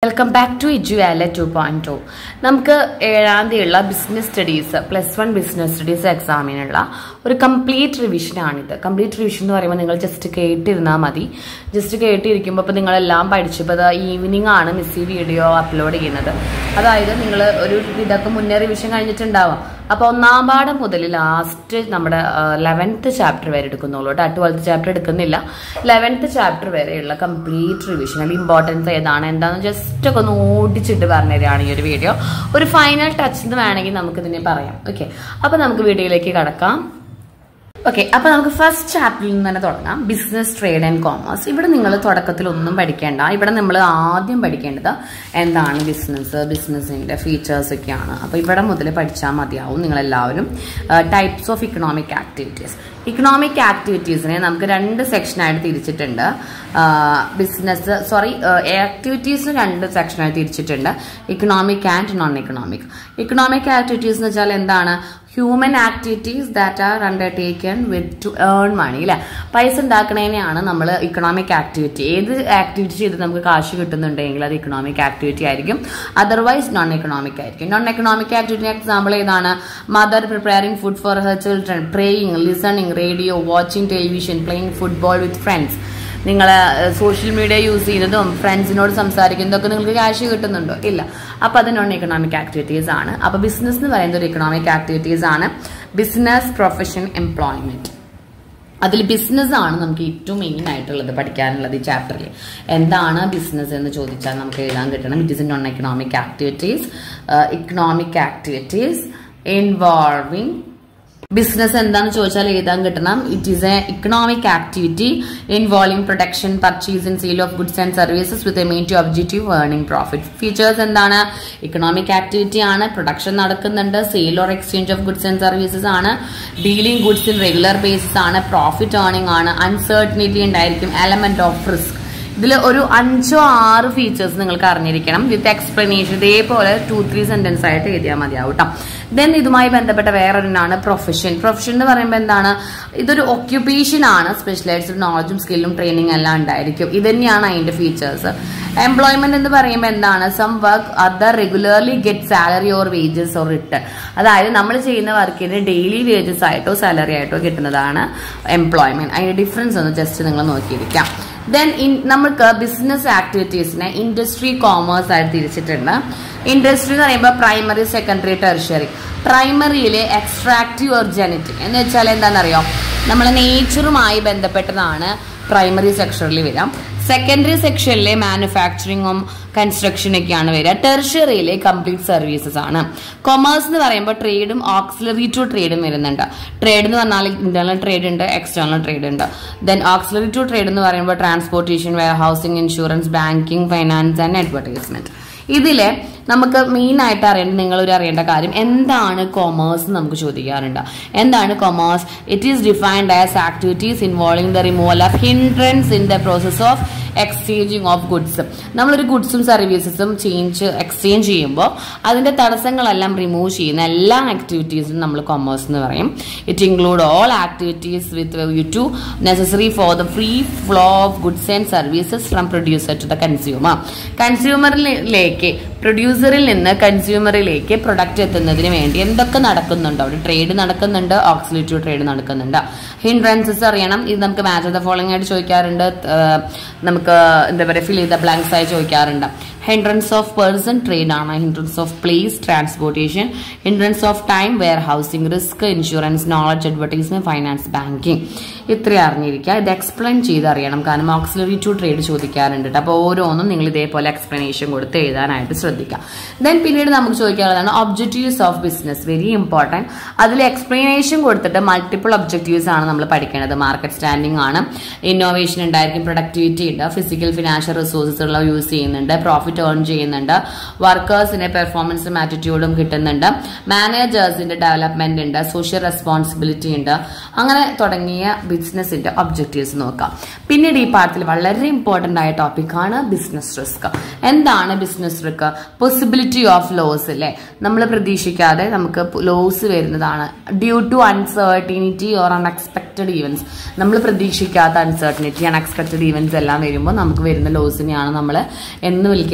welcome back to ഇജുവാല to point to നമുക്ക് ഏഴാം തീയതിയുള്ള business studies plus one business studies എക്സാമിനുള്ള ഒരു കംപ്ലീറ്റ് റിവിഷനാണിത് കംപ്ലീറ്റ് റിവിഷൻ എന്ന് പറയുമ്പോൾ നിങ്ങൾ ജസ്റ്റ് കേട്ടിരുന്നാൽ മതി ജസ്റ്റ് കേട്ടിരിക്കുമ്പോൾ ഇപ്പോൾ നിങ്ങളെല്ലാം പഠിച്ചപ്പോൾ അത് ഈവനിങ് ആണ് മിസ് ഈ വീഡിയോ അപ്ലോഡ് ചെയ്യുന്നത് അതായത് നിങ്ങൾ ഒരു ഇതൊക്കെ മുന്നേ റിവിഷൻ കഴിഞ്ഞിട്ടുണ്ടാവാം അപ്പോൾ ഒന്നാം പാഠം മുതൽ ലാസ്റ്റ് നമ്മുടെ ലെവൻത്ത് ചാപ്റ്റർ വരെ എടുക്കുന്നുള്ളൂ കേട്ടോ ട്വൽത്ത് ചാപ്റ്റർ എടുക്കുന്നില്ല ലെവൻത്ത് ചാപ്റ്റർ വരെയുള്ള കംപ്ലീറ്റ് റിവിഷൻ അതിൽ ഇമ്പോർട്ടൻസ് ഏതാണ് എന്താണെന്ന് ജസ്റ്റ് ഒക്കെ ഒന്ന് ഓടിച്ചിട്ട് പറഞ്ഞു തരികയാണ് ഈ ഒരു വീഡിയോ ഒരു ഫൈനൽ ടച്ച് എന്ന് വേണമെങ്കിൽ നമുക്ക് ഇതിനെ പറയാം ഓക്കെ അപ്പോൾ നമുക്ക് വീഡിയോയിലേക്ക് കടക്കാം ഓക്കെ അപ്പൊ നമുക്ക് ഫസ്റ്റ് ചാപ്റ്ററിൽ നിന്ന് തന്നെ തുടങ്ങാം ബിസിനസ് ട്രേഡ് ആൻഡ് കോമേഴ്സ് ഇവിടെ നിങ്ങൾ തുടക്കത്തിൽ ഒന്നും പഠിക്കേണ്ട ഇവിടെ നമ്മൾ ആദ്യം പഠിക്കേണ്ടത് എന്താണ് ബിസിനസ് ബിസിനസിന്റെ ഫീച്ചേഴ്സ് ഒക്കെയാണ് അപ്പൊ ഇവിടെ മുതൽ പഠിച്ചാൽ മതിയാവും നിങ്ങൾ എല്ലാവരും types of economic activities economic ആക്ടിവിറ്റീസിനെ നമുക്ക് രണ്ട് സെക്ഷനായിട്ട് തിരിച്ചിട്ടുണ്ട് ബിസിനസ് സോറി ആക്ടിവിറ്റീസിന് രണ്ട് സെക്ഷനായിട്ട് തിരിച്ചിട്ടുണ്ട് economic and non economic economic activities എന്ന് വെച്ചാൽ എന്താണ് human activities that are undertaken with to earn money അല്ലെ പൈസ ഉണ്ടാക്കണതിനെയാണ് നമ്മൾ ഇക്കണോമിക് ആക്ടിവിറ്റി ഏത് ആക്ടിവിറ്റി ചെയ്ത് നമുക്ക് കാശ് കിട്ടുന്നുണ്ടെങ്കിൽ അത് ഇക്കണോമിക് ആക്ടിവിറ്റി ആയിരിക്കും അതർവൈസ് നോൺ എക്കണോമിക് ആയിരിക്കും നോൺ എക്കണോമിക് ആക്ടിവിറ്റി എക്സാമ്പിൾ ഏതാണ് mother preparing food for her children praying listening radio watching television playing football with friends നിങ്ങൾ സോഷ്യൽ മീഡിയ യൂസ് ചെയ്യുന്നതും ഫ്രണ്ട്സിനോട് സംസാരിക്കുന്നതൊക്കെ നിങ്ങൾക്ക് ക്യാഷ് കിട്ടുന്നുണ്ടോ ഇല്ല അപ്പൊ അത് നോൺ എക്കണോമിക് ആക്ടിവിറ്റീസ് ആണ് അപ്പൊ ബിസിനസ് എന്ന് പറയുന്നത് ഒരു എക്കണോമിക് ആക്ടിവിറ്റീസ് ആണ് ബിസിനസ് പ്രൊഫഷൻ എംപ്ലോയ്മെന്റ് അതിൽ ബിസിനസ് ആണ് നമുക്ക് ഏറ്റവും മെയിൻ ആയിട്ടുള്ളത് പഠിക്കാനുള്ളത് ഈ ചാപ്റ്ററിൽ എന്താണ് ബിസിനസ് എന്ന് ചോദിച്ചാൽ നമുക്ക് എഴുതാൻ കിട്ടണം it is non economic activities economic activities involving business എന്താണെന്ന് ചോദിച്ചാൽ എഴുതാൻ കിട്ടണം it is a economic activity involving production purchase and sale of goods and services with a main to objective earning profit features എന്താണ് economic activity ആണ് production നടക്കുന്നുണ്ട് sale or exchange of goods and services ആണ് dealing goods in regular basis ആണ് profit earning ആണ് uncertainty ഉണ്ടായിരിക്കും element of risk ഇതിൽ ഒരു അഞ്ചോ ആറ് ഫീച്ചേഴ്സ് നിങ്ങൾക്ക് അറിഞ്ഞിരിക്കണം വിത്ത് എക്സ്പ്ലനേഷൻ ഇതേപോലെ ടു ത്രീ സെന്റൻസ് ആയിട്ട് എഴുതിയാൽ മതിയാവും കേട്ടോ ദെൻ ഇതുമായി ബന്ധപ്പെട്ട വേറൊരെണ്ണാണ് പ്രൊഫഷൻ പ്രൊഫഷൻ എന്ന് പറയുമ്പോൾ എന്താണ് ഇതൊരു ഒക്യുപ്പേഷൻ ആണ് സ്പെഷ്യലൈസ്ഡ് നോളജും സ്കില്ലും ട്രെയിനിങ് എല്ലാം ഉണ്ടായിരിക്കും ഇത് തന്നെയാണ് അതിന്റെ ഫീച്ചേഴ്സ് എംപ്ലോയ്മെന്റ് എന്ന് പറയുമ്പോൾ എന്താണ് some work other regularly get salary or wages or return അതായത് നമ്മൾ ചെയ്യുന്ന വർക്കിന് ഡെയിലി വേജസ് ആയിട്ടോ സാലറി ആയിട്ടോ കിട്ടുന്നതാണ് എംപ്ലോയ്മെന്റ് അതിന്റെ ഡിഫറൻസ് ഒന്ന് ജസ്റ്റ് നിങ്ങൾ നോക്കിയിരിക്കാം ദെൻ നമുക്ക് ബിസിനസ് ആക്ടിവിറ്റീസിനെ ഇൻഡസ്ട്രി കോമേഴ്സ് ആയിട്ട് തിരിച്ചിട്ടുണ്ട് ഇൻഡസ്ട്രി എന്ന് പറയുമ്പോൾ പ്രൈമറി സെക്കൻഡറി ടെറിഷറി പ്രൈമറിയിലെ എക്സ്ട്രാക്റ്റീവ് ഓർ ജനറ്റിക് എന്ന് വെച്ചാൽ എന്താണെന്നറിയോ നമ്മളെ നേച്ചറുമായി ബന്ധപ്പെട്ടതാണ് പ്രൈമറി സെക്ഷനിൽ വരാം സെക്കൻഡറി സെക്ഷനിലെ മാനുഫാക്ചറിങ്ങും കൺസ്ട്രക്ഷൻ ഒക്കെയാണ് വരിക ടെറിഷറിയിലെ കംപ്ലീറ്റ് സർവീസസ് ആണ് കൊമേഴ്സ് എന്ന് പറയുമ്പോൾ ട്രേഡും ഓക്സിലറി ടു ട്രേഡും വരുന്നുണ്ട് ട്രേഡ് എന്ന് പറഞ്ഞാൽ ഇന്റേണൽ ട്രേഡ് ഉണ്ട് എക്സ്റ്റേണൽ ട്രേഡ് ഉണ്ട് ദെൻ ഓക്സിലറി ടു ട്രേഡ് എന്ന് പറയുമ്പോൾ transportation warehousing insurance banking finance and advertisement ഇതിലെ നമുക്ക് മെയിൻ ആയിട്ട് അറിയേണ്ട നിങ്ങൾ ഒരു അറിയേണ്ട കാര്യം എന്താണ് കൊമേഴ്സ് നമുക്ക് ചോദിക്കാറുണ്ട് എന്താണ് commerce it is defined as activities involving the removal of hindrance in the process of exchanging of goods നമ്മളൊരു ഗുഡ്സും സർവീസസും ചേഞ്ച് എക്സ്ചേഞ്ച് ചെയ്യുമ്പോൾ അതിന്റെ തടസ്സങ്ങളെല്ലാം റിമൂവ് ചെയ്യുന്ന എല്ലാ ആക്ടിവിറ്റീസും നമ്മൾ കൊമേഴ്സ് എന്ന് പറയും it include all activities with you to necessary for the free flow of goods and services from producer to the consumer കൺസ്യൂമറിലേക്ക് പ്രൊഡ്യൂസറിൽ നിന്ന് കൺസ്യൂമറിലേക്ക് പ്രൊഡക്റ്റ് എത്തുന്നതിന് വേണ്ടി എന്തൊക്കെ നടക്കുന്നുണ്ട് അവിടെ ട്രേഡ് നടക്കുന്നുണ്ട് ഓക്സിലേറ്റീവ് ട്രേഡ് നടക്കുന്നുണ്ട് ഹിൻഡ്രൻസസ് അറിയണം ഇത് നമുക്ക് മാച്ച് ഓഫ് ദ ഫോളോയിങ് ആയിട്ട് ചോദിക്കാറുണ്ട് നമുക്ക് എന്താ പറയുക ഫിൽ ചെയ്ത ബ്ലാങ്ക്സ് ആയി ചോദിക്കാറുണ്ട് ഹിൻഡ്രൻസ് ഓഫ് പേഴ്സൺ ട്രേഡ് ആണ് hindrance of place transportation hindrance of time warehousing risk insurance knowledge advertisement finance banking ഇത്രയും അറിഞ്ഞിരിക്കുക ഇത് എക്സ്പ്ലെയിൻ ചെയ്ത് അറിയണം കാരണം ഓക്സിലറി ടു ട്രേഡ് ചോദിക്കാറുണ്ട് അപ്പോൾ ഓരോന്നും നിങ്ങൾ ഇതേപോലെ എക്സ്പ്ലനേഷൻ കൊടുത്ത് എഴുതാനായിട്ട് ശ്രദ്ധിക്കാം ദെൻ പിന്നീട് നമുക്ക് ചോദിക്കാനുള്ളതാണ് objectives of business very important അതിൽ എക്സ്പ്ലനേഷൻ കൊടുത്തിട്ട് മൾട്ടിപ്പിൾ ഒബ്ജക്റ്റീവ്സ് ആണ് നമ്മൾ പഠിക്കേണ്ടത് മാർക്കറ്റ് സ്റ്റാൻഡിംഗ് ആണ് ഇന്നോവേഷൻ ഉണ്ടായിരിക്കും പ്രൊഡക്ടിവിറ്റി ഉണ്ട് ഫിസിക്കൽ ഫിനാൻഷ്യൽ റിസോഴ്സസ് ഉള്ള യൂസ് ചെയ്യുന്നുണ്ട് പ്രോഫിറ്റ് ഏൺ ചെയ്യുന്നുണ്ട് വർക്കേഴ്സിന്റെ പെർഫോമൻസും ആറ്റിറ്റ്യൂഡും കിട്ടുന്നുണ്ട് മാനേജേഴ്സിന്റെ ഡെവലപ്മെന്റ് ഉണ്ട് സോഷ്യൽ റെസ്പോൺസിബിലിറ്റി ഉണ്ട് അങ്ങനെ തുടങ്ങിയ ബിസിനസിന്റെ ഒബ്ജക്റ്റീവ്സ് നോക്കാം പിന്നീട് ഈ പാഠത്തിൽ വളരെ ഇമ്പോർട്ടന്റ് ആയ ടോപ്പിക്കാണ് ബിസിനസ് റിസ്ക് എന്താണ് business risk possibility of loss അല്ലേ നമ്മൾ പ്രതീക്ഷിക്കാതെ നമുക്ക് ലോസ് വരുന്നതാണ് due to uncertainty or unexpected events നമ്മൾ പ്രതീക്ഷിക്കാത്ത അൺസർട്ടിനിറ്റി അൺഎക്സ്പെക്ടഡ് ഈവൻസ് എല്ലാം വരുമ്പോൾ നമുക്ക് വരുന്ന ലോസിനെയാണ് നമ്മൾ എന്ന് വിളിക്കുന്നത്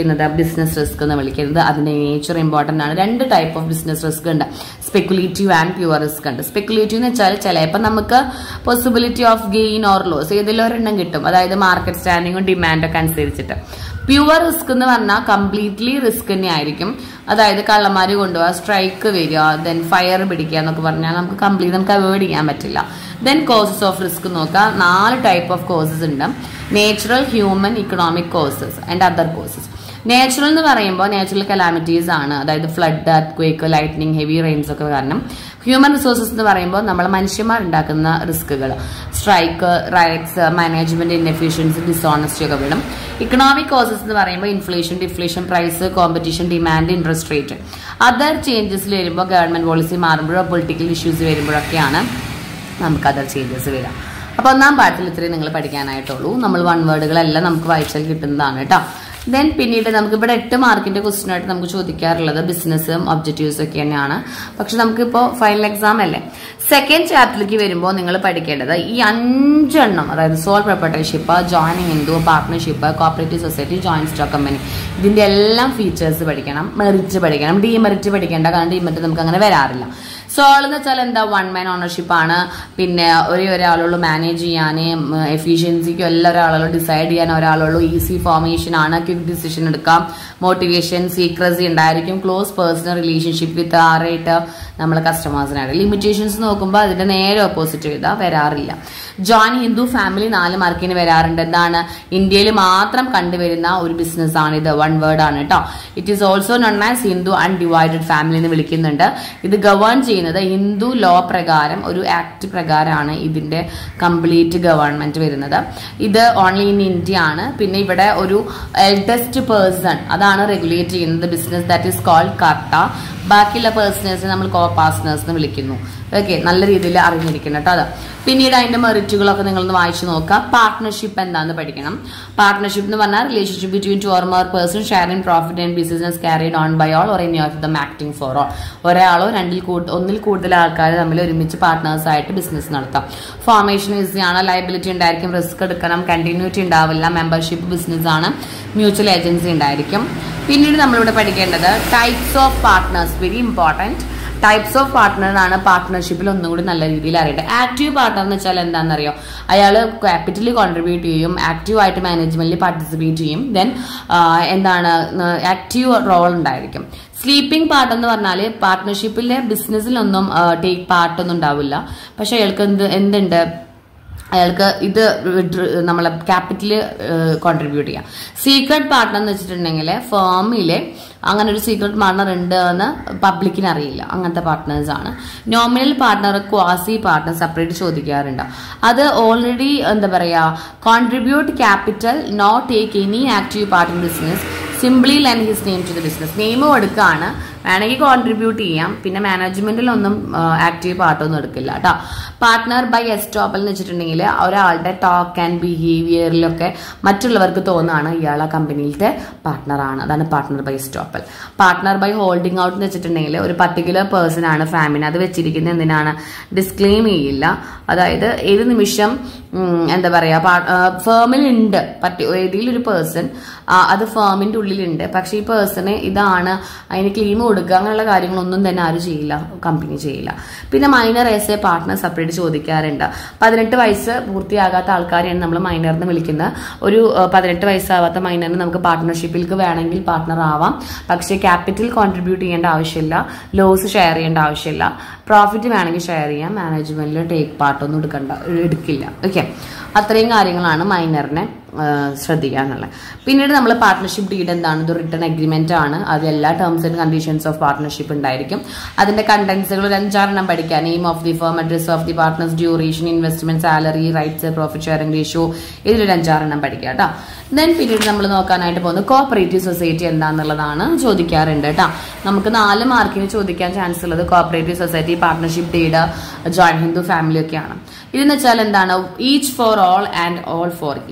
വിളിക്കുന്നത് ബിസിനസ് റിസ്ക് എന്ന് വിളിക്കുന്നത് അതിന്റെ നേച്ചർ ഇമ്പോർട്ടന്റ് ആണ് രണ്ട് ടൈപ്പ് ഓഫ് ബിസിനസ് റിസ്ക് ഉണ്ട് സ്പെക്കുലേറ്റീവ് ആൻഡ് പ്യുവർ റിസ്ക് ഉണ്ട് സ്പെക്കുലേറ്റീവ് എന്ന് വെച്ചാൽ ചിലപ്പോൾ നമുക്ക് possibility of gain or loss ഏതിലൊരെണ്ണം കിട്ടും അതായത് മാർക്കറ്റ് സ്റ്റാൻഡിങ്ങും ഡിമാൻഡൊക്കെ അനുസരിച്ചിട്ട് പ്യുവർ റിസ്ക് എന്ന് പറഞ്ഞാൽ കംപ്ലീറ്റ്ലി റിസ്ക് തന്നെ ആയിരിക്കും അതായത് കള്ളന്മാര് കൊണ്ടുപോകുക സ്ട്രൈക്ക് വരിക ദെൻ ഫയർ പിടിക്കുക എന്നൊക്കെ പറഞ്ഞാൽ നമുക്ക് കംപ്ലീറ്റ് നമുക്ക് അവോയ്ഡ് ചെയ്യാൻ പറ്റില്ല ദെൻ കോസസ് ഓഫ് റിസ്ക് നോക്കുക നാല് ടൈപ്പ് ഓഫ് കോസസ് ഉണ്ട് natural human economic causes and other causes natural എന്ന് പറയുമ്പോൾ നാച്ചുറൽ കലാമിറ്റീസ് ആണ് അതായത് flood quake lightning heavy rains ഒക്കെ കാരണം ഹ്യൂമൻ റിസോഴ്സസ് എന്ന് പറയുമ്പോൾ നമ്മൾ മനുഷ്യന്മാർ ഉണ്ടാക്കുന്ന റിസ്കുകൾ strike rights management inefficiency dishonesty ഒക്കെ വിടും ഇക്കണോമിക് കോസസ് എന്ന് പറയുമ്പോൾ inflation deflation price competition demand interest rate other ചേഞ്ചസിൽ വരുമ്പോൾ ഗവൺമെന്റ് പോളിസി മാറുമ്പോഴോ പൊളിറ്റിക്കൽ ഇഷ്യൂസ് വരുമ്പോഴൊക്കെയാണ് നമുക്ക് അതർ ചേഞ്ചസ് വരാം അപ്പോൾ ഒന്നാം പാഠത്തിൽ ഇത്രയും നിങ്ങൾ പഠിക്കാനായിട്ടുള്ളൂ നമ്മൾ വൺ വേർഡുകളെല്ലാം നമുക്ക് വായിച്ചാൽ കിട്ടുന്നതാണ് കേട്ടോ ദെൻ പിന്നീട് നമുക്ക് ഇവിടെ എട്ട് മാർക്കിന്റെ ക്വസ്റ്റ്യൻ ആയിട്ട് നമുക്ക് ചോദിക്കാറുള്ളത് ബിസിനസ്സും ഒബ്ജക്റ്റീവ്സും ഒക്കെ തന്നെയാണ് പക്ഷെ നമുക്കിപ്പോൾ ഫൈനൽ എക്സാം അല്ലേ സെക്കൻഡ് ചാപ്റ്ററിലേക്ക് വരുമ്പോൾ നിങ്ങൾ പഠിക്കേണ്ടത് ഈ അഞ്ചെണ്ണം അതായത് sole proprietorship joining Hindu partnership cooperative society joint stock company ഇതിന്റെ എല്ലാം ഫീച്ചേഴ്സ് പഠിക്കണം മെറിറ്റ് പഠിക്കണം ഡിമെറിറ്റ് പഠിക്കേണ്ട കാരണം ഡിമെറിറ്റ് നമുക്ക് അങ്ങനെ വരാറില്ല സോൾ എന്ന് വെച്ചാൽ എന്താ വൺ മാൻ ഓണർഷിപ്പ് ആണ് പിന്നെ ഒരേ ഒരാളുള്ളൂ മാനേജ് ചെയ്യാൻ എഫിഷ്യൻസിക്കും എല്ലാ ഒരാളുള്ളൂ ഡിസൈഡ് ചെയ്യാൻ ഒരാളുള്ളൂ ഈസി ഫോർമേഷൻ ആണ് ക്വിക്ക് ഡിസിഷൻ എടുക്കാം മോട്ടിവേഷൻ സീക്രസി ഉണ്ടായിരിക്കും ക്ലോസ് പേഴ്സണൽ റിലേഷൻഷിപ്പ് വിത്ത് ആറായിട്ട് നമ്മൾ കസ്റ്റമേഴ്സിനായിട്ട് ലിമിറ്റേഷൻസ് നോക്കുമ്പോൾ അതിന്റെ നേരെ ഓപ്പോസിറ്റ് ചെയ്താൽ വരാറില്ല ജോയിൻ ഹിന്ദു ഫാമിലി നാല് മാർക്കിന് വരാറുണ്ട് എന്താണ് ഇന്ത്യയിൽ മാത്രം കണ്ടുവരുന്ന ഒരു ബിസിനസ് ആണ് ഇത് വൺ വേർഡ് ആണ് കേട്ടോ it is also known as Hindu undivided family എന്ന് വിളിക്കുന്നുണ്ട് ഇത് ഗവേൺ ചെയ്യുന്നത് ഹിന്ദു ലോ പ്രകാരം ഒരു ആക്ട് പ്രകാരമാണ് ഇതിന്റെ കംപ്ലീറ്റ് ഗവൺമെന്റ് വരുന്നത് ഇത് ഓൺലി ഇൻ ഇന്ത്യ ആണ് പിന്നെ ഇവിടെ ഒരു എൽഡസ്റ്റ് പേഴ്സൺ അതാണ് റെഗുലേറ്റ് ചെയ്യുന്നത് business that is called karta ബാക്കിയുള്ള പേഴ്സണേഴ്സിനെ നമ്മൾ കോ പാർട്ട്നേഴ്സ് എന്ന് വിളിക്കുന്നു ഓക്കെ നല്ല രീതിയിൽ അറിഞ്ഞിരിക്കണം കേട്ടോ അത് പിന്നീട് അതിന്റെ മെറിറ്റുകളൊക്കെ നിങ്ങളൊന്ന് വായിച്ചു നോക്കുക പാർട്ട്ണർഷിപ്പ് എന്താണെന്ന് പഠിക്കണം പാർട്ട്ണർഷിപ്പ് എന്ന് പറഞ്ഞാൽ relationship between two or more person share in profit and business carried on by all or any of them acting for all ഒരാളോ രണ്ടിൽ കൂടുതൽ ഒന്നിൽ കൂടുതൽ ആൾക്കാർ തമ്മിൽ ഒരുമിച്ച് പാർട്ട്നേഴ്സ് ആയിട്ട് ബിസിനസ് നടത്താം ഫോർമേഷൻ ഈസിയാണ് ലയബിലിറ്റി ഉണ്ടായിരിക്കും റിസ്ക് എടുക്കണം കണ്ടിന്യൂറ്റി ഉണ്ടാവില്ല മെമ്പർഷിപ്പ് ബിസിനസ് ആണ് മ്യൂച്വൽ ഏജൻസി ഉണ്ടായിരിക്കും പിന്നീട് നമ്മളിവിടെ പഠിക്കേണ്ടത് types of partners very important types of പാർട്ട്ണറാണ് പാർട്ട്ണർഷിപ്പിൽ ഒന്നും കൂടി നല്ല രീതിയിൽ അറിയേണ്ടത് ആക്റ്റീവ് പാർട്ട്ണർ എന്ന് വെച്ചാൽ എന്താണെന്നറിയോ അയാൾ ക്യാപിറ്റലി കോൺട്രിബ്യൂട്ട് ചെയ്യും ആക്റ്റീവ് ആയിട്ട് മാനേജ്മെന്റിൽ പാർട്ടിസിപ്പേറ്റ് ചെയ്യും ദെൻ എന്താണ് ആക്റ്റീവ് റോൾ ഉണ്ടായിരിക്കും സ്ലീപ്പിംഗ് പാർട്ട് എന്ന് പറഞ്ഞാൽ പാർട്ട്ണർഷിപ്പിലെ ബിസിനസ്സിലൊന്നും ടേക്ക് പാർട്ടൊന്നും ഉണ്ടാവില്ല പക്ഷെ അയാൾക്ക് എന്ത് എന്തുണ്ട് അയാൾക്ക് ഇത് നമ്മളെ ക്യാപിറ്റൽ കോൺട്രിബ്യൂട്ട് ചെയ്യാം സീക്രട്ട് പാർട്ട്ണർ എന്ന് വെച്ചിട്ടുണ്ടെങ്കിൽ ഫേമിലെ അങ്ങനെ ഒരു സീക്രട്ട് പാർട്ട്ണർ ഉണ്ട് എന്ന് പബ്ലിക്കിന് അറിയില്ല അങ്ങനത്തെ പാർട്ട്നേഴ്സ് ആണ് nominal partner quasi partner separate ചോദിക്കാറുണ്ട് അത് ഓൾറെഡി എന്താ പറയാ contribute capital not take any active part in business simply lend his name to the business name കൊടുക്കുകയാണ് വേണമെങ്കിൽ കോൺട്രിബ്യൂട്ട് ചെയ്യാം പിന്നെ മാനേജ്മെന്റിലൊന്നും ആക്റ്റീവ് പാർട്ടൊന്നും എടുക്കില്ല കേട്ടോ പാർട്ട്ണർ ബൈ എസ്റ്റോപ്പൽ എന്ന് വെച്ചിട്ടുണ്ടെങ്കിൽ ഒരാളുടെ ടോക്ക് ആൻഡ് ബിഹേവിയറിലൊക്കെ മറ്റുള്ളവർക്ക് തോന്നുകയാണ് ഇയാൾ ആ കമ്പനിയിലത്തെ പാർട്ട്ണറാണ് അതാണ് partner by estoppel partner by holding out എന്ന് വെച്ചിട്ടുണ്ടെങ്കിൽ ഒരു പർട്ടിക്കുലർ പേഴ്സൺ ആണ് ഫാമിലി അത് വെച്ചിരിക്കുന്നത് എന്തിനാണ് ഡിസ്ക്ലെയിം ചെയ്യില്ല അതായത് ഏത് നിമിഷം എന്താ പറയാ ഫേമിൽ ഉണ്ട് പറ്റി ഏതെങ്കിലും ഒരു പേഴ്സൺ അത് ഫേമിന്റെ ഉള്ളിലുണ്ട് പക്ഷെ ഈ പേഴ്സണ് ഇതാണ് അതിന് ക്ലെയിം കൊടുക്കുക അങ്ങനെയുള്ള കാര്യങ്ങളൊന്നും തന്നെ ആരും ചെയ്യില്ല കമ്പനി ചെയ്യില്ല പിന്നെ minor as a partner separate ചോദിക്കാറുണ്ട് പതിനെട്ട് വയസ്സ് പൂർത്തിയാകാത്ത ആൾക്കാരെയാണ് നമ്മൾ മൈനർ എന്ന് വിളിക്കുന്നത് ഒരു പതിനെട്ട് വയസ്സാവാത്ത മൈനറിന് നമുക്ക് പാർട്ട്ണർഷിപ്പിലേക്ക് വേണമെങ്കിൽ പാർട്ട്ണർ ആവാം പക്ഷേ ക്യാപിറ്റൽ കോൺട്രിബ്യൂട്ട് ചെയ്യേണ്ട ആവശ്യമില്ല ലോസ് ഷെയർ ചെയ്യേണ്ട ആവശ്യമില്ല പ്രോഫിറ്റ് വേണമെങ്കിൽ ഷെയർ ചെയ്യാം മാനേജ്മെന്റിൽ ടേക്ക് പാർട്ടൊന്നും എടുക്കണ്ട എടുക്കില്ല ഓക്കെ അത്രയും കാര്യങ്ങളാണ് മൈനറിനെ ശ്രദ്ധിക്കാനുള്ളത് പിന്നീട് നമ്മൾ പാർട്ട്ണർഷിപ്പ് ഡീഡ് എന്താണ് ഇത് റിട്ടേൺ അഗ്രിമെന്റ് ആണ് അത് എല്ലാ terms and conditions of partnership ഉണ്ടായിരിക്കും അതിന്റെ കണ്ടന്റ്സുകൾ ഒരു അഞ്ചാറെണ്ണം പഠിക്കാം name of the firm address of the partners duration investment salary rights profit sharing ratio ഇതിലൊരു അഞ്ചാറെണ്ണം പഠിക്കാം കേട്ടോ ദെൻ പിന്നീട് നമ്മൾ നോക്കാനായിട്ട് പോകുന്നത് കോപ്പറേറ്റീവ് സൊസൈറ്റി എന്താണെന്നുള്ളതാണ് ചോദിക്കാറുണ്ട് കേട്ടോ നമുക്ക് നാല് മാർക്കിന് ചോദിക്കാൻ ചാൻസ് ഉള്ളത് cooperative society partnership deed joint Hindu family ഒക്കെയാണ് ഇതെന്ന് വെച്ചാൽ എന്താണ് each for all and all for each ഇതാണ്